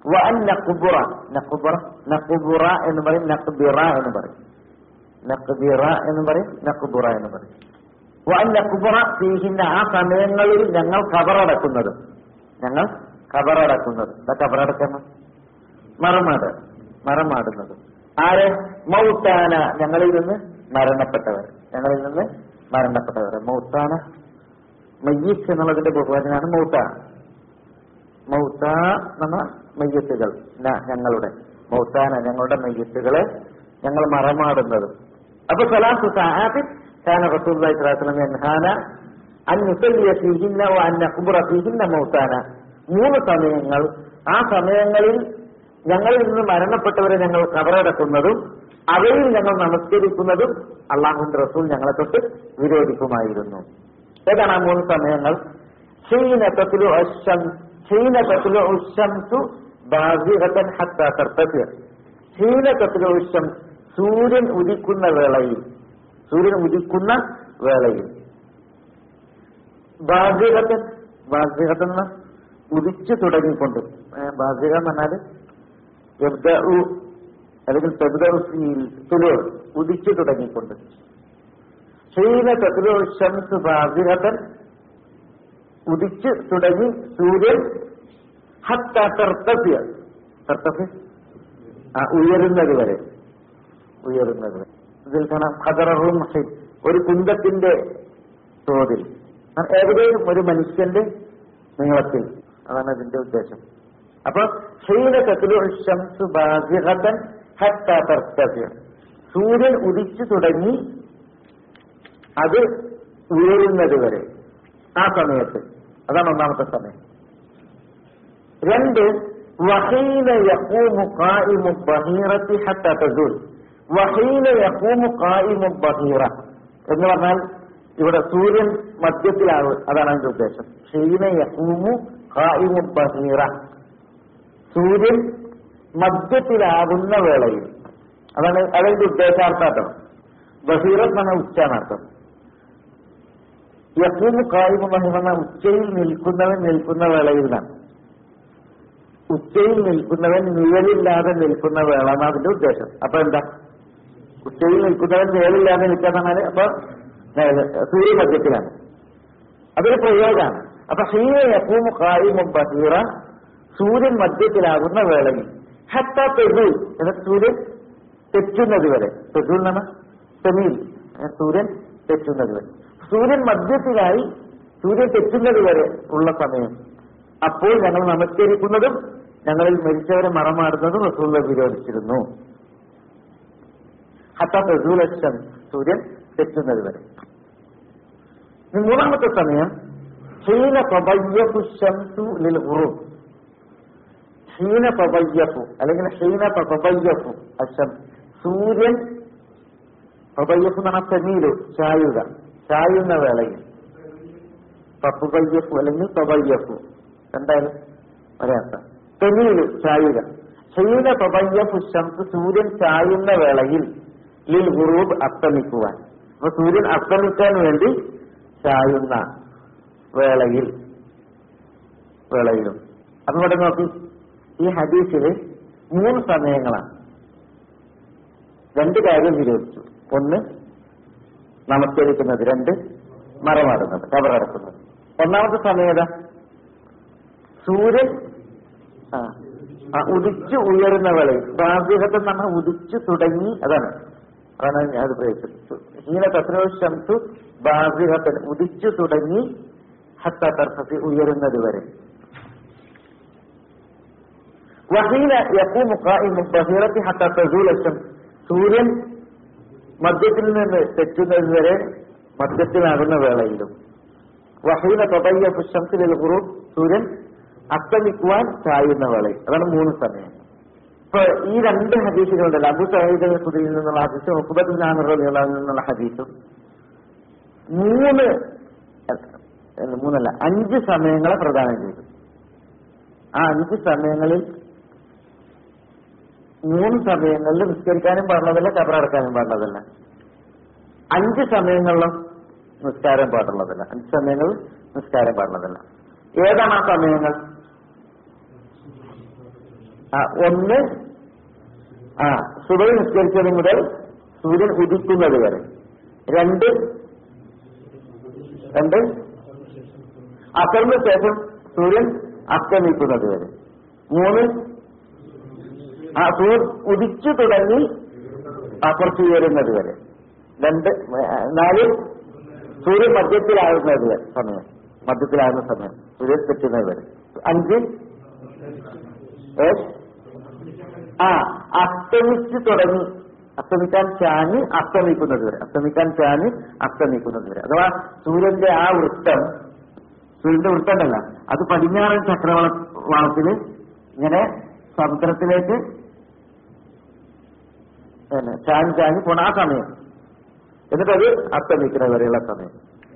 [SPEAKER 4] വഅൻ നഖ്ബുറ നഖ്ബുറ നഖ്ബുറ എന്ന് പറയും നഖ്ബിറ എന്ന് പറയും നഖ്ബിറ എന്ന് പറയും നഖ്ബുറ എന്ന് പറയും വഅൻ നഖ്ബുറ ഫീഹിന്ന ആ സമയങ്ങളിൽ ഞങ്ങൾ കബറടക്കുന്നത് ഞങ്ങൾ കബറടക്കുന്നത് എന്താ കബറടക്കുന്നത് മറമാട് മറമാടുന്നത് ആര് മൗത്താന ഞങ്ങളിൽ നിന്ന് മരണപ്പെട്ടവർ ഞങ്ങളിൽ നിന്ന് മരണപ്പെട്ടവർ മൗത്താന മയ്യത്ത് എന്നുള്ളതിന്റെ ബഹുവചനാണ് മൗത്ത മൗത്ത എന്ന മയ്യത്തുകൾ ന- ഞങ്ങളുടെ മൗത്താന ഞങ്ങളുടെ മയ്യത്തുകളെ ഞങ്ങൾ മറമാടുന്നത് അപ്പൊ സലാത്തു സഹാബി كان رسول الله صلى الله عليه وسلم ينهانا أن نصلي فيهن وأن نقبر فيهن موتانا മൂന്ന് സമയങ്ങൾ ആ സമയങ്ങളിൽ ഞങ്ങളിൽ നിന്ന് മരണപ്പെട്ടവരെ ഞങ്ങൾ കബറടക്കുന്നതും അവയിൽ ഞങ്ങൾ നമസ്കരിക്കുന്നതും അള്ളാഹുന്റെ റസൂൽ ഞങ്ങളെ തൊട്ട് വിരോധിക്കുമായിരുന്നു ഏതാണ് ആ മൂന്ന് സമയങ്ങൾ ക്ഷീണത്തിലു അശം ക്ഷീണത്തിലു ഉശംസു ബാസിഹത്തൻ ഹത്ത കർത്തവ്യ ക്ഷീണത്തിലു ഉശം സൂര്യൻ ഉദിക്കുന്ന വേളയിൽ സൂര്യൻ ഉദിക്കുന്ന വേളയിൽ ബാസിഹത്തൻ ബാസിഹത്തൻ എന്ന ഉദിച്ചു തുടങ്ങിക്കൊണ്ട് ബാസിക എന്ന് പറഞ്ഞാല് യബ്ദഉ അല്ലെങ്കിൽ തബ്ദഉ ഫീൽ തുലു ഉദിച്ചു തുടങ്ങിക്കൊണ്ട് ഹീന തത്ലു ഷംസ് ബാസിഹത്തൻ ഉദിച്ചു തുടങ്ങി സൂര്യൻ ഹത്ത തർത്തഫ്യ തർത്തഫ്യ ആ ഉയരുന്നത് വരെ ഉയരുന്നത് വരെ ഇതിൽ കാണാം ഖദറഹും മഹീദ്. ഒരു കുന്തത്തിന്റെ തോതിൽ ആ, ഏകദേശം ഒരു മനുഷ്യന്റെ നീളത്തിൽ അതാണ് അതിന്റെ ഉദ്ദേശം അപ്പൊ ഹീന തത്ലു ഷംസ് ബാസിഹത്തൻ ഹത്ത തർത്തഫ്യ സൂര്യൻ ഉദിച്ചു തുടങ്ങി അത് ഉയരുന്നത് വരെ ആ സമയത്ത് അതാണ് ഒന്നാമത്തെ സമയം രണ്ട് വഹീന യഖൂമു ഖായിമു ബഹീറത്തി ഹത്ത തസൂൽ വഹീന യഖൂമു ഖായിമു ബഹീറ എന്ന് പറഞ്ഞാൽ ഇവിടെ സൂര്യൻ മധ്യത്തിലാവും അതാണ് അതിന്റെ ഉദ്ദേശം ഹീന യഖൂമു ഖായിമു ബഹീറ സൂര്യൻ മധ്യത്തിലാവുന്ന വേളയിൽ അതാണ് അതിന്റെ ഉദ്ദേശാർത്ഥം ബഹീറത്ത് എന്ന് പറഞ്ഞാൽ ഉച്ചാണർത്ഥം യക്കൂന്ന് കായിമ പറഞ്ഞ ഉച്ചയിൽ നിൽക്കുന്നവൻ നിൽക്കുന്ന വേളയിൽ നിന്നാണ് ഉച്ചയിൽ നിൽക്കുന്നവൻ നിഴലില്ലാതെ നിൽക്കുന്ന വേള എന്നാണ് അതിന്റെ ഉദ്ദേശം അപ്പൊ എന്താ ഉച്ചയിൽ നിൽക്കുന്നവൻ നിഴലില്ലാതെ നിൽക്കാന്ന് പറഞ്ഞാല് അപ്പൊ സൂര്യമധ്യത്തിലാണ് അതൊരു പ്രയോഗമാണ് അപ്പൊ ഹീന യക്കൂമു കായിമു ബഹീറ സൂര്യൻ മധ്യത്തിലാകുന്ന വേളയിൽ ഹത്ത തെസൂൽ എന്ന സൂര്യൻ തെറ്റുന്നത് വരെ തെസൂൽ എന്നാണ് സെമീൽ സൂര്യൻ തെറ്റുന്നത് വരെ സൂര്യൻ മധ്യത്തിലായി സൂര്യൻ തെറ്റുന്നത് വരെ ഉള്ള സമയം അപ്പോൾ ഞങ്ങൾ നമസ്കരിക്കുന്നതും ഞങ്ങളിൽ മരിച്ചവരെ മറമാടുന്നതും റസൂള്ള വിരോധിച്ചിരുന്നു ഹത്ത തെസൂലക്ഷം സൂര്യൻ തെറ്റുന്നത് വരെ ഇനി മൂന്നാമത്തെ സമയം ഹീന തബയ്യഫു ശംസു ലിൽ ഖുറൂബ് ഹീന തബയ്യഫു അല്ലെങ്കിൽ ഹീന തബയ്യഫു അശം സൂര്യൻ തബയ്യഫു എന്ന് പറഞ്ഞാൽ തെമീലു ചായുക ചായുന്ന വേളയിൽ തബയ്യഫു അല്ലെങ്കിൽ തബയ്യഫു എന്തായാലും ഒരർത്ഥം തെമീലു ചായുക ഹീന തബയ്യഫു ശംസു സൂര്യൻ ചായുന്ന വേളയിൽ ലിൽ ഖുറൂബ് അസ്തമിക്കുവാൻ അപ്പൊ സൂര്യൻ അസ്തമിക്കാൻ വേണ്ടി ചായുന്ന വേളയിൽ വേളയിലും അപ്പൊ ഇവിടെ നോക്കി ഈ ഹദീസില് മൂന്ന് സമയങ്ങളാണ് രണ്ട് കാര്യം വിരോധിച്ചു ഒന്ന് നമസ്കരിക്കുന്നത് രണ്ട് മറമാടുന്നത് കബറടക്കുന്നത് ഒന്നാമത്തെ സമയം ഏതാ സൂര്യൻ ആ, ആ, ഉദിച്ചു ഉയരുന്ന വേളയിൽ ബാധ്യത എന്ന് പറഞ്ഞാൽ ഉദിച്ചു തുടങ്ങി അതാണ് അതാണ് ഞാൻ ഉപയോഗിച്ചത് ഹീന തത്രോശംസു ബാധ്യതൻ ഉദിച്ചു തുടങ്ങി ഹത്ത തർഫസി ഉയരുന്നത് വരെ വഹീന യഖൂമു ഖായിമു ബഹീറത്തി ഹത്ത തസൂല ശംസ് സൂര്യൻ മധ്യത്തിൽ നിന്ന് തെറ്റുന്നത് വരെ മധ്യത്തിലാകുന്ന വേളയിലും വഹീന തബയ്യഫു ശംസു ലിൽ ഖുറൂബ് സൂര്യൻ അസ്തമിക്കുവാൻ ചായുന്ന വേളയിൽ അതാണ് മൂന്ന് സമയം ഇപ്പൊ ഈ രണ്ട് ഹദീസുകളുണ്ടല്ലോ അബു സഹീദ് സുദയിൽ നിന്നുള്ള ഹദീസും ഉഖബത്തുൽ ആമിർ റളിയല്ലാഹു അൻഹു നിന്നുള്ള ഹദീസും മൂന്ന് അല്ല, മൂന്നല്ല അഞ്ച് സമയങ്ങളെ പ്രദാനം ചെയ്തു ആ അഞ്ച് സമയങ്ങളിൽ മൂന്ന് സമയങ്ങളിൽ നിസ്കരിക്കാനും പാടുള്ളതല്ല കബറടക്കാനും പാടുള്ളതല്ല അഞ്ച് സമയങ്ങളിലും നിസ്കാരം പാടുള്ളതല്ല അഞ്ച് സമയങ്ങളിൽ നിസ്കാരം പാടുള്ളതല്ല ഏതാണ് ആ സമയങ്ങൾ ആ ഒന്ന് ആ സുബൈ നിസ്കരിച്ചത് മുതൽ സൂര്യൻ ഉദിക്കുന്നത് വരെ രണ്ട് രണ്ട് അസറിന് ശേഷം സൂര്യൻ അസ്തമിക്കുന്നത് വരെ മൂന്ന് ആ സൂര്യൻ ഉദിച്ചു തുടങ്ങി അപ്പുറത്ത് ഉയരുന്നത് വരെ രണ്ട് ആ, നാല് സൂര്യൻ മധ്യത്തിലാകുന്നത് വരെ സമയം മധ്യത്തിലാകുന്ന സമയം സൂര്യൻ തെറ്റുന്നത് വരെ അഞ്ച് ഏ? ആ അസ്തമിച്ച് തുടങ്ങി അസ്തമിക്കാൻ ചാഞ്ഞ് അസ്തമിക്കുന്നത് വരെ അസ്തമിക്കാൻ ചാഞ്ഞ് അസ്തമിക്കുന്നത് വരെ അഥവാ സൂര്യന്റെ ആ വൃത്തം സൂര്യന്റെ വൃത്തമല്ല അത് പടിഞ്ഞാറൻ ചക്രവാള വാളത്തിന് ഇങ്ങനെ സമുദ്രത്തിലേക്ക് പിന്നെ ചാഞ്ഞ് ചാഞ്ഞ് പോണ ആ സമയം എന്നിട്ടത് അസ്തമിക്കുന്നത് വരെയുള്ള സമയം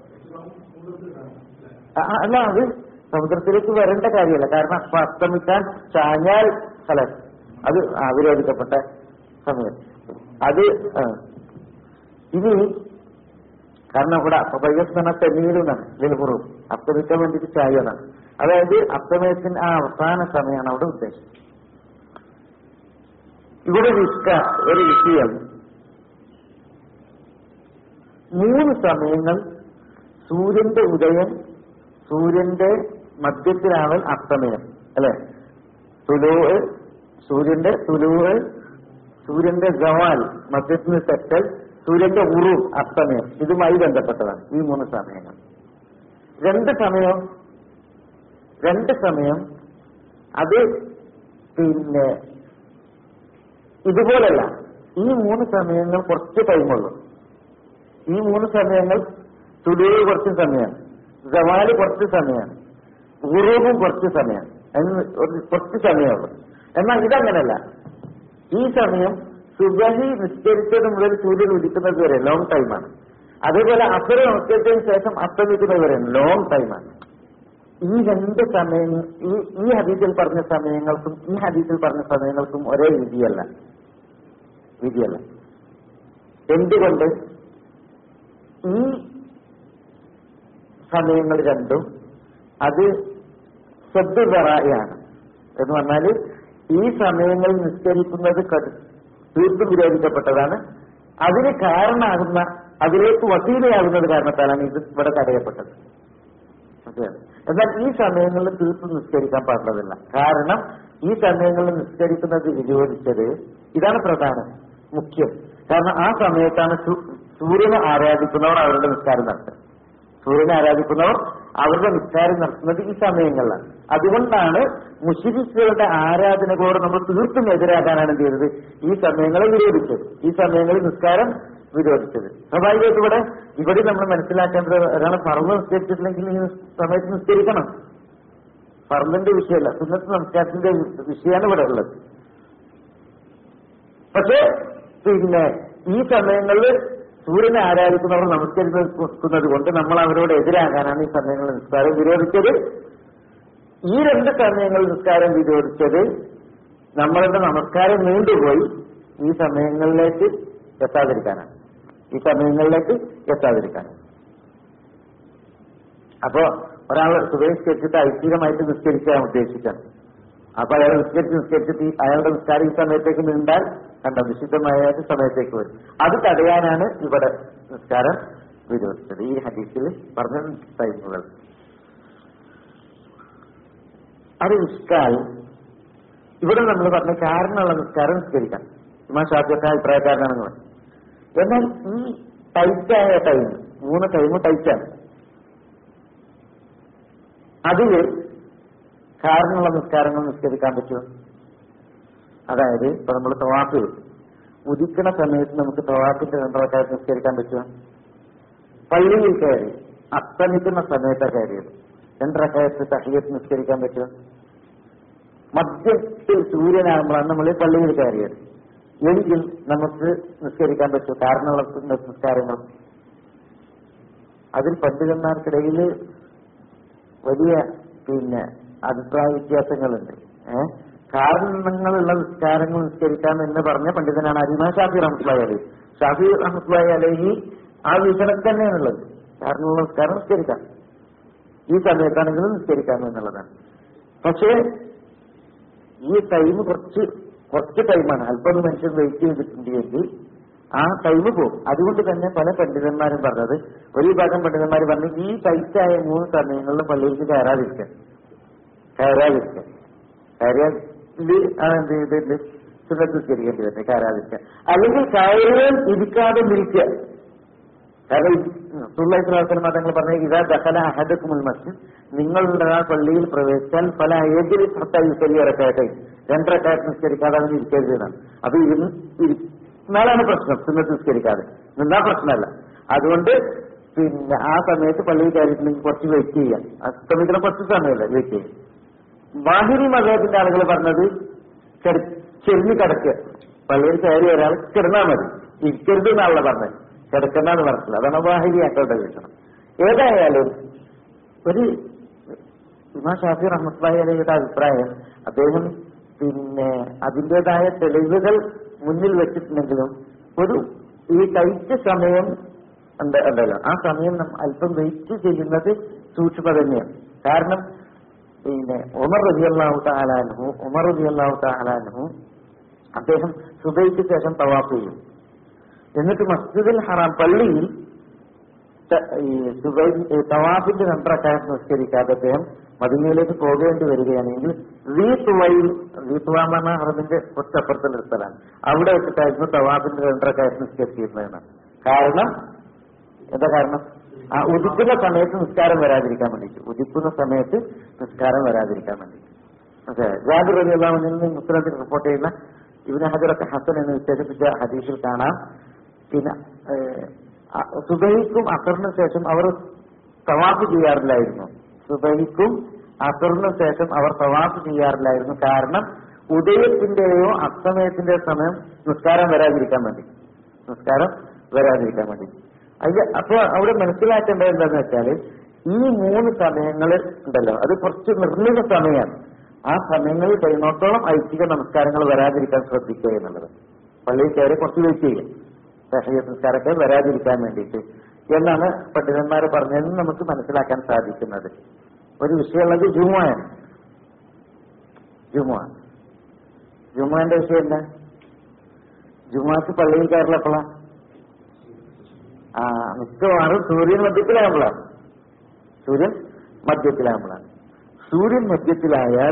[SPEAKER 4] ആ, ആ, അല്ല അത് സമുദ്രത്തിലേക്ക് വരേണ്ട കാര്യമല്ല കാരണം അപ്പൊ അസ്തമിക്കാൻ ചാഞ്ഞാൽ അല്ല അത് ആ, വിരോധിക്കപ്പെട്ട സമയം അത് ആ. ഇനി കാരണം ഇവിടെ അപ്പയസ്തന തെന്നീരുന്നാണ് ലിൽഹുറും അസ്തമിക്കാൻ വേണ്ടിയിട്ട് ചായന്നാണ് അതായത് അസ്തമയത്തിന്റെ ആ അവസാന സമയമാണ് അവിടെ ഉദ്ദേശം ഇവിടെ നിഷ്ക ഒരു വിഷയം മൂന്ന് സമയങ്ങൾ സൂര്യന്റെ ഉദയം സൂര്യന്റെ മധ്യത്തിലാവൽ അസ്തമയം അല്ലെ തുലൂ സൂര്യന്റെ തുലൂ സൂര്യന്റെ ഗവാൽ മധ്യത്തിന് തെറ്റൽ സൂര്യന്റെ ഉറു അസ്തമയം ഇതുമായി ബന്ധപ്പെട്ടതാണ് ഈ മൂന്ന് സമയങ്ങൾ രണ്ട് സമയം രണ്ട് സമയം അത് പിന്നെ ഇതുപോലല്ല ഈ മൂന്ന് സമയങ്ങൾ കുറച്ച് ടൈമുള്ളൂ ഈ മൂന്ന് സമയങ്ങൾ തുലൂവ് കുറച്ച് സമയമാണ് ജവാല് കുറച്ച് സമയമാണ് ഉറൂബും കുറച്ച് സമയം എന്ന് ഒരു കുറച്ച് സമയമുള്ളൂ എന്നാൽ ഇതങ്ങനല്ല ഈ സമയം സുബഹി നിസ്കരിച്ചത് മുതൽ സൂര്യൻ ഉദിക്കുന്നത് വരെ ലോങ് ടൈമാണ് അതേപോലെ അസുര നമസ്കരിച്ചതിന് ശേഷം അസ്തമിക്കുന്നത് വരെ ലോങ് ടൈമാണ് ഈ രണ്ട് സമയം ഈ ഈ ഹദീസിൽ പറഞ്ഞ സമയങ്ങൾക്കും ഈ ഹദീസിൽ പറഞ്ഞ സമയങ്ങൾക്കും ഒരേ വിധിയല്ല വിധിയല്ല എന്തുകൊണ്ട് ഈ സമയങ്ങൾ രണ്ടും അത് സദ്ദുബറായാണ് എന്ന് പറഞ്ഞാല് ഈ സമയങ്ങളിൽ നിസ്കരിക്കുന്നത് കടു- തീർത്തും വിരോധിക്കപ്പെട്ടതാണ് അതിന് കാരണമാകുന്ന അതിലേക്ക് വസീലയാകുന്നത് കാരണത്താലാണ് ഇത് ഇവിടെ തടയപ്പെട്ടത് മനസ്സിലായോ? എന്നാൽ ഈ സമയങ്ങളിൽ തീർത്തും നിസ്കരിക്കാൻ പാടുള്ളതില്ല കാരണം ഈ സമയങ്ങളിൽ നിസ്കരിക്കുന്നത് വിരോധിച്ചത് ഇതാണ് പ്രധാനം മുഖ്യം കാരണം ആ സമയത്താണ് സു- സൂര്യനെ ആരാധിക്കുന്നവർ അവരുടെ നിസ്കാരം നടത്തുന്നത് സൂര്യനെ ആരാധിക്കുന്നവർ അവരുടെ നിസ്കാരം നടത്തുന്നത് ഈ സമയങ്ങളിലാണ് അതുകൊണ്ടാണ് മുഷിരിക്കുകളുടെ ആരാധനകളോട് നമ്മൾ തീർത്തും എതിരാകാനാണ് എന്ത് ചെയ്തത് ഈ സമയങ്ങളെ വിരോധിച്ചത് ഈ സമയങ്ങളിൽ നിസ്കാരം വിരോധിച്ചത് സ്വാഭാവികമായിട്ട് ഇവിടെ ഇവിടെ നമ്മൾ മനസ്സിലാക്കേണ്ടത് ഒരാൾ പറന്ന് നിസ്കരിച്ചിട്ടില്ലെങ്കിൽ ഈ സമയത്ത് നിസ്കരിക്കണം പറന്നിന്റെ വിഷയമല്ല സുന്നത്ത് നമസ്കാരത്തിന്റെ വിഷയമാണ് ഇവിടെ ഉള്ളത് പക്ഷേ പിന്നെ ഈ സമയങ്ങളിൽ സൂര്യനെ ആരാധിക്കുന്നവർ നമസ്കരിക്കുന്നത് കൊണ്ട് നമ്മൾ അവരോട് എതിരാകാനാണ് ഈ സമയങ്ങളിൽ നിസ്കാരം വിരോധിച്ചത് ഈ രണ്ട് സമയങ്ങളിൽ നിസ്കാരം വിരോധിച്ചത് നമ്മളുടെ നമസ്കാരം നീണ്ടുപോയി ഈ സമയങ്ങളിലേക്ക് എത്താതിരിക്കാനാണ് ഈ സമയങ്ങളിലേക്ക് എത്താതിരിക്കാനാണ് അപ്പോ ഒരാൾ സുബഹിസ്കരിച്ചിട്ട് ഐച്ഛികമായിട്ട് നിസ്കരിക്കാൻ ഉദ്ദേശിക്കണം അപ്പൊ അയാൾ നിസ്കരിച്ച് നിസ്കരിച്ചിട്ട് ഈ അയാളുടെ നിസ്കാരം ഈ സമയത്തേക്ക് നീണ്ടാൽ കണ്ട വിശുദ്ധമായ ഒരു സമയത്തേക്ക് വരും അത് തടയാനാണ് ഇവിടെ നിസ്കാരം വിരോധിച്ചത് ഈ ഹദീസിൽ പറഞ്ഞ ടൈമുകൾ അത് നിസ്കാൽ ഇവിടെ നമ്മൾ പറഞ്ഞ കാരണമുള്ള നിസ്കാരം നിസ്കരിക്കാം ഇമാ ഷാഫിയൊക്കെ അഭിപ്രായക്കാരനാണെന്ന് പറഞ്ഞു എന്നാൽ ഈ ടൈറ്റായ ടൈം മൂന്ന് ടൈം ടൈറ്റാണ് അതില് കാരണമുള്ള നിസ്കാരങ്ങൾ നിസ്കരിക്കാൻ പറ്റുമോ അതായത് ഇപ്പൊ നമ്മൾ തവാഫ് ഉദിക്കണ സമയത്ത് നമുക്ക് തവാഫിന്റെ രണ്ടരക്കാലത്ത് നിസ്കരിക്കാൻ പറ്റുമോ പള്ളിയിൽ കയറി അസ്തമിക്കുന്ന സമയത്താണ് കയറിയത് രണ്ടരക്കാലത്ത് തഹിയത്ത് നിസ്കരിക്കാൻ പറ്റുമോ മധ്യത്തിൽ സൂര്യനാകുമ്പോഴാണ് നമ്മൾ പള്ളിയിൽ കയറിയത് എങ്കിൽ നമുക്ക് നിസ്കരിക്കാൻ പറ്റുമോ കാരണമുള്ള നിസ്കാരങ്ങൾ അതിൽ പണ്ഡിതന്മാർക്കിടയിൽ വലിയ പിന്നെ അഭിപ്രായ വ്യത്യാസങ്ങളുണ്ട് ഏഹ് കാരണങ്ങളുള്ള നിസ്കാരങ്ങൾ നിസ്കരിക്കാം എന്ന് പറഞ്ഞ പണ്ഡിതനാണ് അരിമ ഷാഫി റഹ്മത്തുള്ളി അലി ഷാഫി റഹ്മത്തുള്ളി അലഹി ആ വീക്ഷണം തന്നെയാണുള്ളത് കാരണമുള്ള നിസ്കാരം നിസ്കരിക്കാം ഈ സമയത്താണെങ്കിലും നിസ്കരിക്കാം എന്നുള്ളതാണ് പക്ഷേ ഈ ടൈം കുറച്ച് കുറച്ച് ടൈമാണ് അല്പം ഒന്ന് മനുഷ്യൻ വെയിറ്റ് ചെയ്തിട്ടുണ്ടെങ്കിൽ ആ ടൈം പോകും അതുകൊണ്ട് തന്നെ പല പണ്ഡിതന്മാരും പറഞ്ഞത് ഒരു വിഭാഗം പണ്ഡിതന്മാർ പറഞ്ഞു ഈ ടൈറ്റായ മൂന്ന് സമയങ്ങളിൽ പള്ളിയിലേക്ക് കയറാതിരിക്കാൻ കയറാതിരിക്കാൻ കയറിയാൽ ആണ് എന്ത് ചെയ്തിട്ടുണ്ട് സുഖത്തിസ്കരിക്കേണ്ടി വരുന്നത് കയറാതിരിക്കാൻ അല്ലെങ്കിൽ കയറുവാൻ ഇരിക്കാതെ നിൽക്കുക കാരണം സുല്ലാസ്ലാസ്ലം തങ്ങൾ പറഞ്ഞ ഇതാ ദഹല അഹദക്കുമുൽ മസ്ജിദ് നിങ്ങളുടെ ആ പള്ളിയിൽ പ്രവേശിച്ചാൽ പല ഏതൊരു ഭർത്താവ് ശരിയറക്കാട്ടെ രണ്ടരക്കാറ്റ് നിസ്കരിക്കാതെ അവന് ഇരിക്കരുത് എന്നാണ് അപ്പൊ ഇരുന്ന് ഇരുന്നാലാണ് പ്രശ്നം സുന്നത്ത് നിസ്കരിക്കാതെ നിന്നാ പ്രശ്നമല്ല അതുകൊണ്ട് പിന്നെ ആ സമയത്ത് പള്ളിയിൽ കയറിയിട്ടുണ്ടെങ്കിൽ കുറച്ച് വെയിറ്റ് ചെയ്യാം അസ്തമിക്കുന്ന കുറച്ച് സമയമല്ല വെയിറ്റ് ചെയ്യാം ബാഹിരി മതത്തിന്റെ ആളുകൾ പറഞ്ഞത് ചെറു- ചെരിഞ്ഞ് കിടക്കുക പള്ളിയിൽ കയറി ഒരാൾ കിടന്നാൽ മതി ഇരിക്കരുത് എന്നാണല്ലോ പറഞ്ഞത് കിടക്കണ്ടെന്ന് പറഞ്ഞില്ല അതാണ് ബാഹിരി ആക്കോട്ടെ വീട്ടണം ഏതായാലും ഒരു ഇമാ ഷാഫി റഹ്മത്ലാഹി അലയുടെ അഭിപ്രായം അദ്ദേഹം പിന്നെ അതിൻ്റെതായ തെളിവുകൾ മുന്നിൽ വെച്ചിട്ടുണ്ടെങ്കിലും ഒരു ഈ ടൈറ്റ് സമയം ഉണ്ട് ഉണ്ടല്ലോ ആ സമയം നാം അല്പം വെയിറ്റ് ചെയ്യുന്നത് സൂക്ഷ്മ തന്നെയാണ് കാരണം പിന്നെ ഉമർ റബി അള്ളാഹു താലാൻഹു ഉമർ റബി അള്ളാഹു താലാൻഹു അദ്ദേഹം സുബൈക്ക് ശേഷം തവാഫ് ചെയ്യും എന്നിട്ട് മസ്ജിദുൽ ഹറാം പള്ളിയിൽ ത- ഈ സുബൈ ഈ തവാഫിന്റെ രണ്ടരക്കാലത്ത് നിസ്കരിക്കാതെ അദ്ദേഹം മദീനയിലേക്ക് പോകേണ്ടി വരികയാണെങ്കിൽ വി തുവയിൽ വി തുവാമ ഹറമിന്റെ കുറച്ചപ്പുറത്തുള്ള ഒരു സ്ഥലമാണ് അവിടെ വെച്ചിട്ടായിരുന്നു തവാഫിന്റെ രണ്ടരക്കാലത്ത് നിസ്കരിച്ചിരുന്നതെന്നാണ് കാരണം എന്താ കാരണം ആ ഉദിക്കുന്ന സമയത്ത് നിസ്കാരം വരാതിരിക്കാൻ വേണ്ടിയിട്ട് ഉദിക്കുന്ന സമയത്ത് നിസ്കാരം വരാതിരിക്കാൻ വേണ്ടിയിട്ട് മനസ്സിലായോ? ജാബിർ റബി അള്ളാഹുവിൽ നിന്ന് മുസ്ലിത്തിൽ റിപ്പോർട്ട് ചെയ്യുന്ന ഇബിന് ഹജറൊക്കെ ഹസൻ എന്ന് വിശേഷിപ്പിച്ച ഹദീസിൽ കാണാം പിന്നെ ഏഹ്, അ- സുബഹിക്കും അസറിനും ശേഷം അവർ തവാഫ് ചെയ്യാറില്ലായിരുന്നു സുബഹിക്കും അസറിനും ശേഷം അവർ തവാഫ് ചെയ്യാറില്ലായിരുന്നു കാരണം ഉദയത്തിന്റെയോ അസ്തമയത്തിന്റെയോ സമയം നിസ്കാരം വരാതിരിക്കാൻ വേണ്ടി നിസ്കാരം വരാതിരിക്കാൻ വേണ്ടി അതിൽ അപ്പൊ അവിടെ മനസ്സിലാക്കേണ്ടത് എന്താന്ന് വെച്ചാല് ഈ മൂന്ന് സമയങ്ങൾ ഉണ്ടല്ലോ അത് കുറച്ച് നിർണിത സമയമാണ് ആ സമയങ്ങളിൽ കഴിയുന്നിടത്തോളം ഐച്ഛിക നമസ്കാരങ്ങൾ വരാതിരിക്കാൻ ശ്രദ്ധിക്കുക എന്നുള്ളത് പള്ളിയിൽ കയറി കുറച്ച് വെയിറ്റ് ചെയ്യും രാഷ്ട്രീയ സംസ്കാരമൊക്കെ വരാതിരിക്കാൻ വേണ്ടിയിട്ട് എന്നാണ് പണ്ഡിതന്മാർ പറഞ്ഞതെന്ന് നമുക്ക് മനസ്സിലാക്കാൻ സാധിക്കുന്നത് ഒരു വിഷയമുള്ളത് ജുമുഅയാണ് ജുമുഅ ജുമുഅന്റെ വിഷയം എന്താ ജുമുഅക്ക് പള്ളിയിൽ കയറില്ലപ്പോഴാ ആ മിക്കവാറും സൂര്യൻ മധ്യത്തിലാകുമ്പോഴാണ് സൂര്യൻ മധ്യത്തിലാകുമ്പോഴാണ് സൂര്യൻ മധ്യത്തിലായാൽ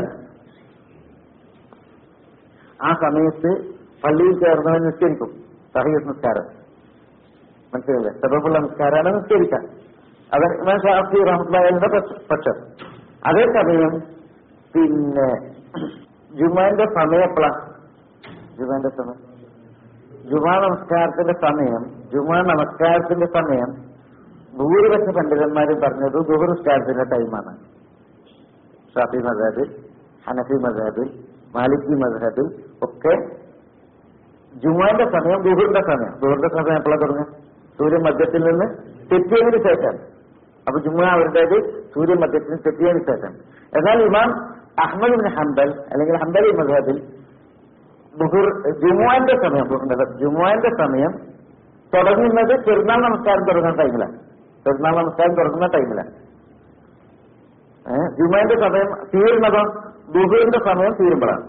[SPEAKER 4] ആ സമയത്ത് പള്ളിയിൽ ചേർന്നവൻ നിസ്കരിക്കും സഹീദ് നിസ്കാരം മനസ്സിലല്ലേ സബബുള്ള നിസ്കാരമാണ് നിസ്കരിക്കാൻ അത് ഇമാം ഷാഫി റഹ്മുള്ളയുടെ പക്ഷം അതേസമയം പിന്നെ ജുമാന്റെ സമയം എപ്പോഴാ ജുമാന്റെ സമയം ജുമാ നമസ്കാരത്തിന്റെ സമയം ജുമാ നമസ്കാരത്തിന്റെ സമയം ഭൂരിപക്ഷ പണ്ഡിതന്മാരും പറഞ്ഞത് ദുഹർ നിസ്കാരത്തിന്റെ ടൈമാണ് ഷാഫി മദാബിൽ ഹനഫി മദാബിൽ മാലിക്കി മദാബിൽ ഒക്കെ ജുമാന്റെ സമയം ദുഹറിന്റെ സമയം ദുഹറിന്റെ സമയം എപ്പോഴാണ് തുടങ്ങുക സൂര്യൻ മധ്യത്തിൽ നിന്ന് തെറ്റിയതിന് ശേഷം അപ്പൊ ജുമ അവരുടേത് സൂര്യൻ മധ്യത്തിൽ നിന്ന് തെറ്റിയതിന് ശേഷം എന്നാൽ ഇമാം അഹമ്മദ് ബിൻ ഹംബൽ അല്ലെങ്കിൽ ഹംബലി മദാബിൽ ദുഹുർ ജുമുഅന്റെ സമയം ദുഹറിന്റെ ജുമുഅന്റെ സമയം തുടങ്ങുന്നത് പെരുന്നാൾ നമസ്കാരം തുടങ്ങുന്ന ടൈമിലാണ് പെരുന്നാൾ നമസ്കാരം തുടങ്ങുന്ന ടൈമിലാണ് ഏഹ് ജുമുഅന്റെ സമയം തീരുന്നതോ ദുഹുറിന്റെ സമയം തീരുമ്പോഴാണ്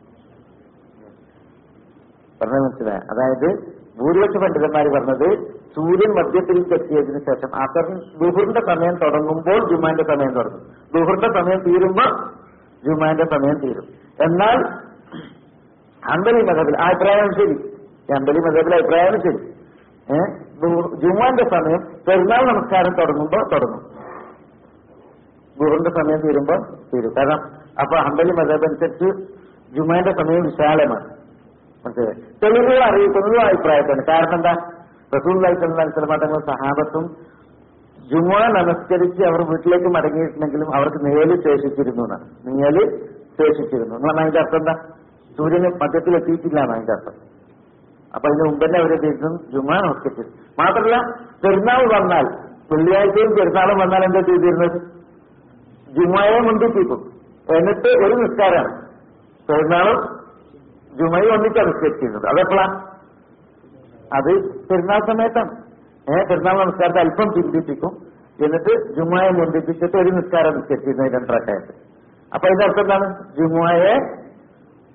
[SPEAKER 4] പറഞ്ഞത് മനസ്സിലായ അതായത് ഭൂരിപക്ഷ പണ്ഡിതന്മാർ പറഞ്ഞത് സൂര്യൻ മധ്യത്തിലേക്ക് എത്തിയതിനു ശേഷം അസർ ദുഹറിന്റെ സമയം തുടങ്ങുമ്പോൾ ജുമാന്റെ സമയം തുടങ്ങും ദുഹറിന്റെ സമയം തീരുമ്പോൾ ജുമാന്റെ സമയം തീരും എന്നാൽ അമ്പലി മതത്തിൽ ആ അഭിപ്രായം ശരി ഈ അമ്പലി മതത്തിലെ അഭിപ്രായം ശരി ഏഹ് ജുമാന്റെ സമയം പെരുന്നാൾ നമസ്കാരം തുടങ്ങുമ്പോൾ തുടങ്ങും ദുഹറിന്റെ സമയം തീരുമ്പോൾ തീരും കാരണം അപ്പൊ അമ്പലി മതം അനുസരിച്ച് ജുമാന്റെ സമയം വിശാലമാണ് മനസ്സിലായി തെളിവുകൾ അറിയിക്കുന്നതും ആ അഭിപ്രായത്താണ് കാരണം എന്താ റസൂൽ സ്വലമ തങ്ങൾ സഹാബത്തും ജുമ നമസ്കരിച്ച് അവർ വീട്ടിലേക്ക് മടങ്ങിയിട്ടുണ്ടെങ്കിലും അവർക്ക് നേല് ശേഷിച്ചിരുന്നു എന്നാണ് നേല് ശേഷിച്ചിരുന്നു എന്ന് പറഞ്ഞാൽ അതിന്റെ അർത്ഥം എന്താ സൂര്യന് മധ്യത്തിൽ എത്തിയിട്ടില്ല എന്നാണ് അതിന്റെ അർത്ഥം അപ്പൊ അതിന് മുമ്പ് തന്നെ അവരെ തീർത്തും ജുമ നമസ്കരിച്ചു മാത്രമല്ല പെരുന്നാൾ വന്നാൽ വെള്ളിയാഴ്ചയും പെരുന്നാളും വന്നാൽ എന്താ ചെയ്തിരുന്നത് ജുമയെ മുൻപിപ്പിക്കും എന്നിട്ട് ഒരു നിസ്കാരമാണ് പെരുന്നാളും ജുമയും ഒന്നിച്ച് നിസ്കരിച്ചിരുന്നത് അതെപ്പോഴാ അത് പെരുന്നാൾ സമയത്താണ് ഏഹ് പെരുന്നാൾ നമസ്കാരത്തെ അല്പം പിന്തിപ്പിക്കും എന്നിട്ട് ജുമയെ മുൻപിപ്പിച്ചിട്ട് ഒരു നിസ്കാരം നിസ്കരിച്ചിരുന്നത് രണ്ടരക്കായിട്ട് അപ്പൊ അതിന്റെ അർത്ഥം എന്താണ് ജുമയെ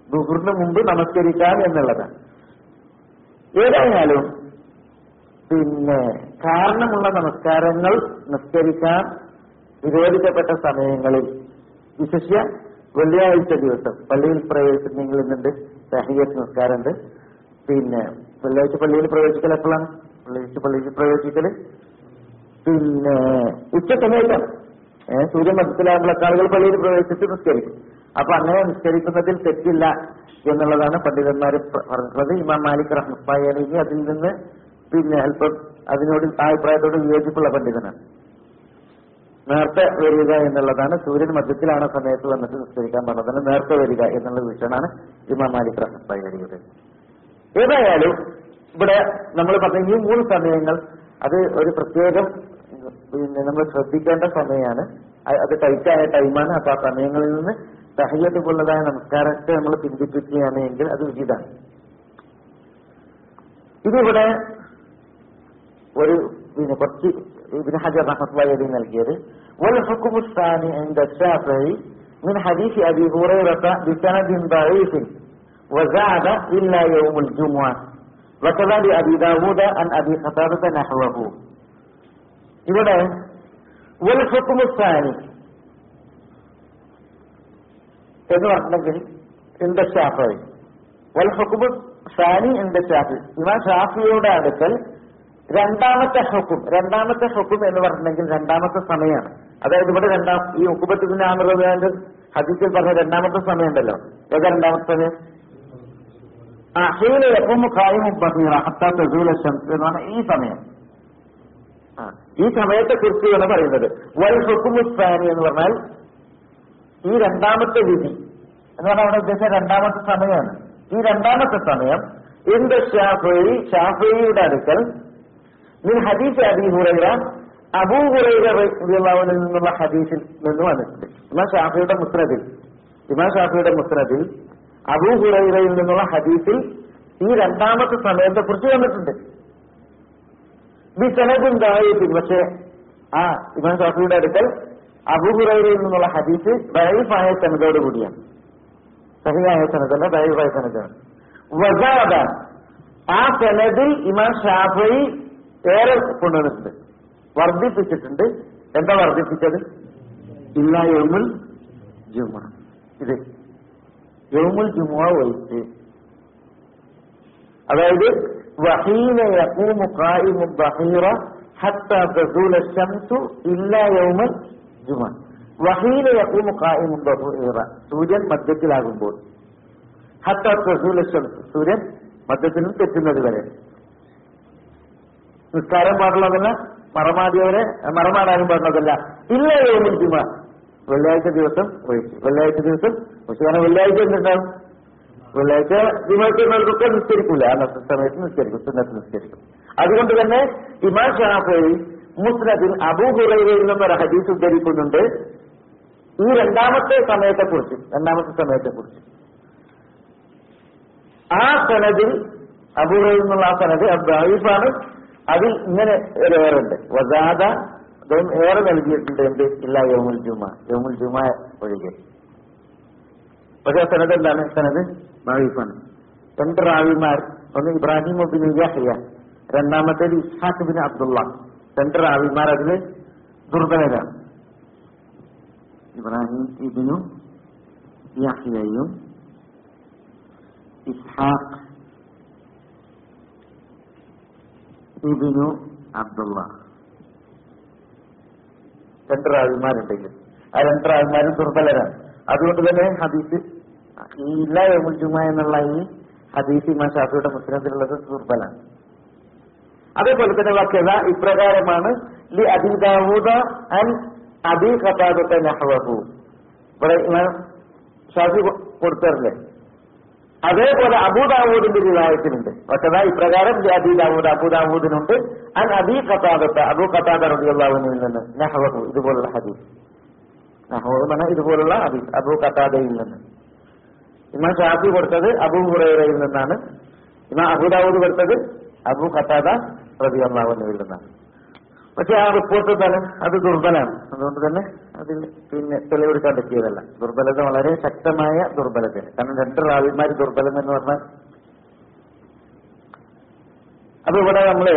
[SPEAKER 4] ദുഹറിന് മുമ്പ് നമസ്കരിക്കാം എന്നുള്ളതാണ് ഏതായാലും പിന്നെ കാരണമുള്ള നമസ്കാരങ്ങൾ നിസ്കരിക്കാൻ വിരോധിക്കപ്പെട്ട സമയങ്ങളിൽ വിശിഷ്യ വെള്ളിയാഴ്ച ദിവസം പള്ളിയിൽ പ്രവേശിക്കുന്നെങ്കിൽ ഇന്നുണ്ട് സഹിയത്ത് നിസ്കാരമുണ്ട് പിന്നെ വെള്ളിയാഴ്ച പള്ളിയിൽ പ്രവേശിക്കൽ എപ്പോഴാണ് വെള്ളിയാഴ്ച പള്ളിയിൽ പ്രവേശിക്കൽ പിന്നെ ഉച്ച സമയത്താണ് ഏഹ് സൂര്യൻ മധ്യത്തിലാകുമ്പോഴൊക്കെ ആളുകൾ പള്ളിയിൽ പ്രവേശിച്ച് നിസ്കരിക്കും അപ്പൊ അങ്ങനെ നിസ്കരിക്കുന്നതിൽ തെറ്റില്ല എന്നുള്ളതാണ് പണ്ഡിതന്മാർ പറഞ്ഞിട്ടുള്ളത് ഇമാം മാലിക് റഹ്മത്തായി അലിഹി അതിൽ നിന്ന് പിന്നെ അല്പം അതിനോട് ആ അഭിപ്രായത്തോട് വിയോജിപ്പുള്ള പണ്ഡിതനാണ് നേരത്തെ വരിക എന്നുള്ളതാണ് സൂര്യൻ മധ്യത്തിലാണ് സമയത്ത് വന്നിട്ട് നിസ്കരിക്കാൻ പറഞ്ഞത് നേരത്തെ വരിക എന്നുള്ള വീക്ഷണമാണ് ഇമാം മാലിക് റഹ്മത്തായി അലിയുടെ ഏതായാലും ഇവിടെ നമ്മൾ പറഞ്ഞ ഈ മൂന്ന് സമയങ്ങൾ അത് ഒരു പ്രത്യേകം പിന്നെ നമ്മൾ ശ്രദ്ധിക്കേണ്ട സമയമാണ് അ- അത് ടൈറ്റായ ടൈമാണ് അപ്പൊ ആ സമയങ്ങളിൽ നിന്ന് സഹയ്യത്ത് കൊള്ളതായ നമസ്കാരത്തെ നമ്മൾ പിന്തിപ്പിക്കുകയാണ് എങ്കിൽ അത് ഉചിതാണ് ഇതിവിടെ ഒരു പിന്നെ കുറച്ച് ഇബ്നു ഹജർ റഹ്മത്തുള്ളാഹി നൽകിയത് والحكم الثاني عند الشافعي من حديث أبي هريرة بسند ضعيف وزاد إلا يوم الجمعة وكذا لأبي داود عن أبي قتادة نحوه ഇവിടെ والحكم الثاني എന്ന് പറഞ്ഞെങ്കിൽ ഇന്ത ഷാഫി വൽ ഹുക്കുമു ഷാനി ഇന്ത ഷാഫി ഇമാം ഷാഫിയുടെ അടുക്കൽ രണ്ടാമത്തെ ഹുക്കും രണ്ടാമത്തെ ഹുക്കും എന്ന് പറഞ്ഞെങ്കിൽ രണ്ടാമത്തെ സമയമാണ് അതായത് ഇവിടെ രണ്ടാം ഈ ഹുക്കുബത്തിന്റെ ആമൃതാന്റെ ഹദീസിൽ പറഞ്ഞ രണ്ടാമത്തെ സമയം ഉണ്ടല്ലോ ഏതാ രണ്ടാമത്തെ സമയം ആ ഹീല എപ്പം കായും ബഹീറ ഹത്താ തസൂല ശംസ് എന്ന് പറഞ്ഞ ഈ സമയം ആ, ഈ സമയത്തെ കുറിച്ചാണ് പറയുന്നത് വൽ ഹുക്കുമു ഷാനി എന്ന് പറഞ്ഞാൽ ഈ രണ്ടാമത്തെ വിധി എന്ന് പറഞ്ഞാൽ അവിടെ ഉദ്ദേശിച്ച രണ്ടാമത്തെ സമയമാണ് ഈ രണ്ടാമത്തെ സമയം എന്ത് ഷാഫി ഷാഫിയുടെ അടുക്കൽ മിൻ ഹദീസ് അബി ഹുറൈറ അബൂ ഹുറൈറ റളിയല്ലാഹുവിൽ നിന്നുള്ള ഹദീസിൽ നിന്ന് വന്നിട്ടുണ്ട് ഇമാം ഷാഫിയുടെ മുസ്നദിൽ ഇമാം ഷാഫിയുടെ മുസ്നദിൽ അബൂ ഹുറൈറയിൽ നിന്നുള്ള ഹദീസിൽ ഈ രണ്ടാമത്തെ സമയത്തെ കുറിച്ച് വന്നിട്ടുണ്ട് ബി സനദും ദായിഫിൻ പക്ഷേ ആ ഇമാം ഷാഫിയുടെ അടുക്കൽ അബൂഹുറയിൽ നിന്നുള്ള ഹദീസ് ദയീഫായ സനദോട് കൂടിയാണ് സഹിയായ സനദല്ല ദയീഫായ സനദാണ് വസാദ ആ സനദിൽ ഇമാം ഷാഫി ഏറെ കൊണ്ടുവന്നിട്ടുണ്ട് വർദ്ധിപ്പിച്ചിട്ടുണ്ട് എന്താ വർദ്ധിപ്പിച്ചത് ഇല്ല യോമുൽ ജുമ ഇത് യോമുൽ ജുമ ഒഴിച്ച് അതായത് വഹീന യഖൂമു ഖായിമു ബഹീറ ഹത്താ തസൂല ശംസു ഇല്ലാ യൗമൽ ജുമ വഹീന യഖൂമു ഖായിമു ബഹീറ സൂര്യൻ മധ്യത്തിലാകുമ്പോൾ ഹത്താ തസൂല ശംസു സൂര്യൻ മധ്യത്തിൽ നിന്ന് തെറ്റുന്നത് വരെ നിസ്കാരം പാടുള്ളതല്ല മറമാടിയവരെ മറമാടാനും പാടുള്ളതല്ല ഇല്ല യൗമുൽ ജുമ വെള്ളിയാഴ്ച ദിവസം ഒഴിച്ച് വെള്ളിയാഴ്ച ദിവസം പക്ഷെ കാരണം വെള്ളിയാഴ്ച എന്തുണ്ടാവും വെള്ളിയാഴ്ച ദിമാക്കുന്നവർക്കൊക്കെ നിസ്കരിക്കൂല ആ നഷ്ട സമയത്ത് നിസ്കരിക്കും സുന്നത്ത് നിസ്കരിക്കും അതുകൊണ്ട് തന്നെ ഇമാം ഷാഫി മുസ്നദിൽ അബൂ ഹുറൈറയിൽ നിന്നൊരു ഹദീസ് ഉദ്ധരിക്കുന്നുണ്ട് ഈ രണ്ടാമത്തെ സമയത്തെക്കുറിച്ച് രണ്ടാമത്തെ സമയത്തെക്കുറിച്ച് ആ സനദിൽ അബൂഹുറൈറിൽ നിന്നുള്ള ആ സനദ് അബ്ദായിഫാണ് അതിൽ ഇങ്ങനെ ഒരു ഏറുണ്ട് വസാദ അദ്ദേഹം ഏറെ നൽകിയിട്ടുണ്ട് എന്ത് ഇല്ല യോമുൽ ജുമ യോമുൽ ജുമ ഒഴികെ പക്ഷേ ആ സനത് എന്താണ് സനത് മാവിഫാണ് രണ്ട് റാവിമാർ ഒന്ന് ഇബ്രാഹിം ബിൻ യഹ്യ രണ്ടാമത്തേത് ഇസ്ഹാഖ് ബിൻ അബ്ദുള്ള രണ്ട് റാവിമാർ അതിൽ ദുർബലരാണ് ഇബ്രാഹിം ഇബിനു യഹ്യയും ഇസ്ഹാഖ് ഇബിനു അബ്ദുള്ള രണ്ട് റാവിമാരുണ്ടെങ്കിൽ ആ രണ്ട് റാവിമാരും ദുർബലരാണ് അതുകൊണ്ട് തന്നെ ഹദീസ് ഈ ഇല്ല യമുൽ ജുമ എന്നുള്ള ഈ ഹദീസ് ഇമാം ഷാഫിയുടെ മുസ്ലിത്തിലുള്ളത് ദുർബലാണ് അതേപോലെ തന്നെ വക്യത ഇപ്രകാരമാണ് ലി അബി ദാവൂദ അൻ അബി ഖതാദത്തെ നഹ്വഹു ഇവിടെ ഇമാം ഷാഫി കൊ- കൊടുത്തറില്ലേ അതേപോലെ അബൂദാവൂദിന്റെ റിവായത്തിനുണ്ട് വക്കത ഇപ്രകാരം ലി അബി ദാവൂദ് അബൂദാവൂദിനുണ്ട് അൻ അബി ഖതാദത്തെ അബൂ ഖതാദ റളിയല്ലാഹുവിൽ നിന്ന് നഹ്വഹു ഇതുപോലുള്ള ഹദീസ് നഹ്വഹു എന്ന് പറഞ്ഞാൽ ഇതുപോലുള്ള ഹദീസ് അബൂ ഖതാദയിൽ നിന്ന് ഇമാം ഷാഫി കൊടുത്തത് അബൂ ഹുറൈറയിൽ നിന്നാണ് ഇമാം അബൂദാവൂദ് കൊടുത്തത് അബൂ ഖത്താദ റബി അള്ളാഹുവിൽ നിന്നാണ് പക്ഷെ ആ റിപ്പോർട്ട് തന്നെ അത് ദുർബലമാണ് അതുകൊണ്ട് തന്നെ അതിൽ പിന്നെ തെളിവെടുക്കാൻ പറ്റിയതല്ല ദുർബലത വളരെ ശക്തമായ ദുർബലതയാണ് കാരണം രണ്ട് റാവിമാർ ദുർബലം എന്ന് പറഞ്ഞാൽ അപ്പൊ ഇവിടെ നമ്മള്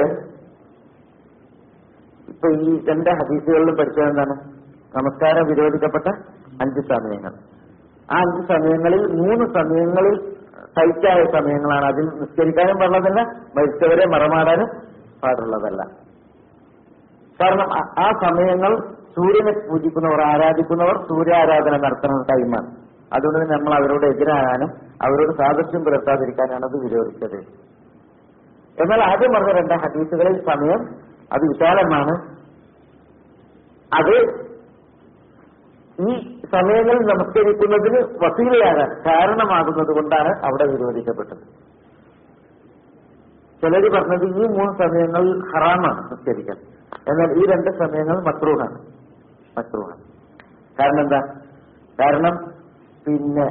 [SPEAKER 4] ഇപ്പൊ ഈ രണ്ട് ഹദീസുകളിലും പഠിച്ചത് എന്താണ് നമസ്കാരം വിരോധിക്കപ്പെട്ട അഞ്ച് സമയങ്ങൾ ആ അഞ്ച് സമയങ്ങളിൽ മൂന്ന് സമയങ്ങളിൽ ടൈറ്റായ സമയങ്ങളാണ് അതിൽ നിസ്കരിക്കാനും പാടുള്ളതല്ല മരിച്ചവരെ മറമാടാനും പാടുള്ളതല്ല കാരണം ആ- ആ സമയങ്ങൾ സൂര്യനെ പൂജിക്കുന്നവർ ആരാധിക്കുന്നവർ സൂര്യാരാധന നടത്തുന്ന ടൈമാണ് അതുകൊണ്ട് തന്നെ നമ്മൾ അവരോട് എതിരാകാനും അവരോട് സാദൃശ്യം പുലർത്താതിരിക്കാനാണ് അത് വിരോധിച്ചത് എന്നാൽ ആദ്യം പറഞ്ഞ രണ്ട് ഹദീസുകളിൽ സമയം അത് വിശാലമാണ് അത് ഈ സമയങ്ങളിൽ നമസ്കരിക്കുന്നതിന് വസീലയാകാൻ കാരണമാകുന്നത് കൊണ്ടാണ് അവിടെ വിരോധിക്കപ്പെട്ടത് ചിലര് പറഞ്ഞത് ഈ മൂന്ന് സമയങ്ങളിൽ ഹറാമാണ് നിസ്കരിക്കാൻ എന്നാൽ ഈ രണ്ട് സമയങ്ങൾ മക്രൂഹാണ് മക്രൂഹാണ് കാരണം എന്താ കാരണം പിന്നെ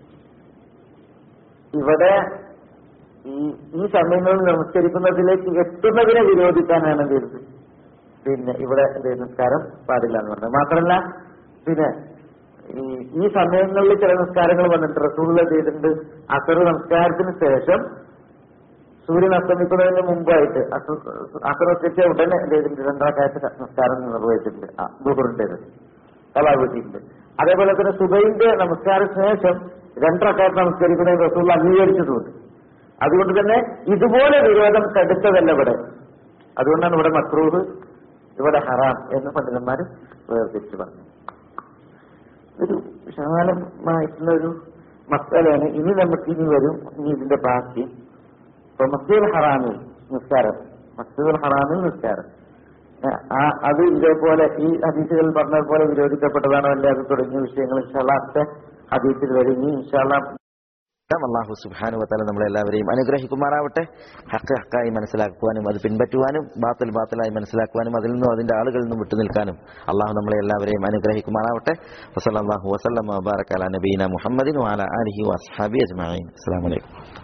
[SPEAKER 4] ഇവിടെ ഈ ഈ സമയങ്ങളിൽ നമസ്കരിക്കുന്നതിലേക്ക് എത്തുന്നതിനെ വിരോധിക്കാനാണ് എന്ത് ചെയ്തത് പിന്നെ ഇവിടെ എന്ത് ചെയ്തു? നിസ്കാരം പാടില്ല എന്ന് പറഞ്ഞത് മാത്രമല്ല പിന്നെ ഈ ഈ സമയങ്ങളിൽ ചില നിസ്കാരങ്ങൾ വന്നിട്ട് റസൂള്ള ചെയ്തിട്ടുണ്ട് അസർ നമസ്കാരത്തിന് ശേഷം സൂര്യൻ അസ്തമിക്കുന്നതിന് മുമ്പായിട്ട് അസർ നിസ്കരിച്ച ഉടനെ എന്ത് ചെയ്തിട്ടുണ്ട് രണ്ടാക്കാലത്ത് നമസ്കാരം നിർവഹിച്ചിട്ടുണ്ട് ആ ദുഹറിൻ്റെത് കലാപറ്റിയിട്ടുണ്ട് അതേപോലെ തന്നെ സുബൈന്റെ നമസ്കാരത്തിന് ശേഷം രണ്ടരക്കാലത്ത് നമസ്കരിക്കുന്നതിന് റസൂള്ള അംഗീകരിച്ചതുണ്ട് അതുകൊണ്ട് തന്നെ ഇതുപോലെ വിരോധം കടുത്തതല്ല ഇവിടെ അതുകൊണ്ടാണ് ഇവിടെ മക്രൂഹ് ഇവിടെ ഹറാം എന്ന് പണ്ഡിതന്മാർ വേർതിരിച്ചു പറഞ്ഞു ഒരു വിശാലമായിട്ടുള്ള ഒരു മക്കളാണ് ഇനി നമുക്ക് ഇനി വരും ഇനി ഇതിന്റെ ബാക്കി ഇപ്പൊ മസ്ജിദുൽ ഹറാമിൽ നിസ്കാരം മസ്ജിദുൽ ഹറാമിൽ നിസ്കാരം ഏഹ് ആ അത് ഇതേപോലെ ഈ ഹദീസുകളിൽ പറഞ്ഞതുപോലെ വിരോധിക്കപ്പെട്ടതാണോ അല്ലേ അത് തുടങ്ങിയ വിഷയങ്ങൾ ഇൻഷാള്ള അടുത്ത ഹദീസിൽ വരും ഇനി ഇൻഷാള്ള
[SPEAKER 5] അള്ളാഹു സുബാനു വത്താല നമ്മളെല്ലാവരെയും അനുഗ്രഹിക്കുമാറാവട്ടെ ഹക്ക് ഹക്കായി മനസ്സിലാക്കുവാനും അത് പിൻപറ്റുവാനും ബാത്തിൽ ബാത്തിലായി മനസ്സിലാക്കുവാനും അതിൽ നിന്നും അതിന്റെ ആളുകളിൽ നിന്നും വിട്ടുനിൽക്കാനും അള്ളാഹു നമ്മളെ എല്ലാവരെയും അനുഗ്രഹിക്കുമാറാവട്ടെ വസല്ലാഹു വസ്ലം വബാറക്കാല നബീന മുഹമ്മദിൻ വാല അലഹി വസ്ഹാബി അജ്മാൻ അസ്സാം വലൈക്കും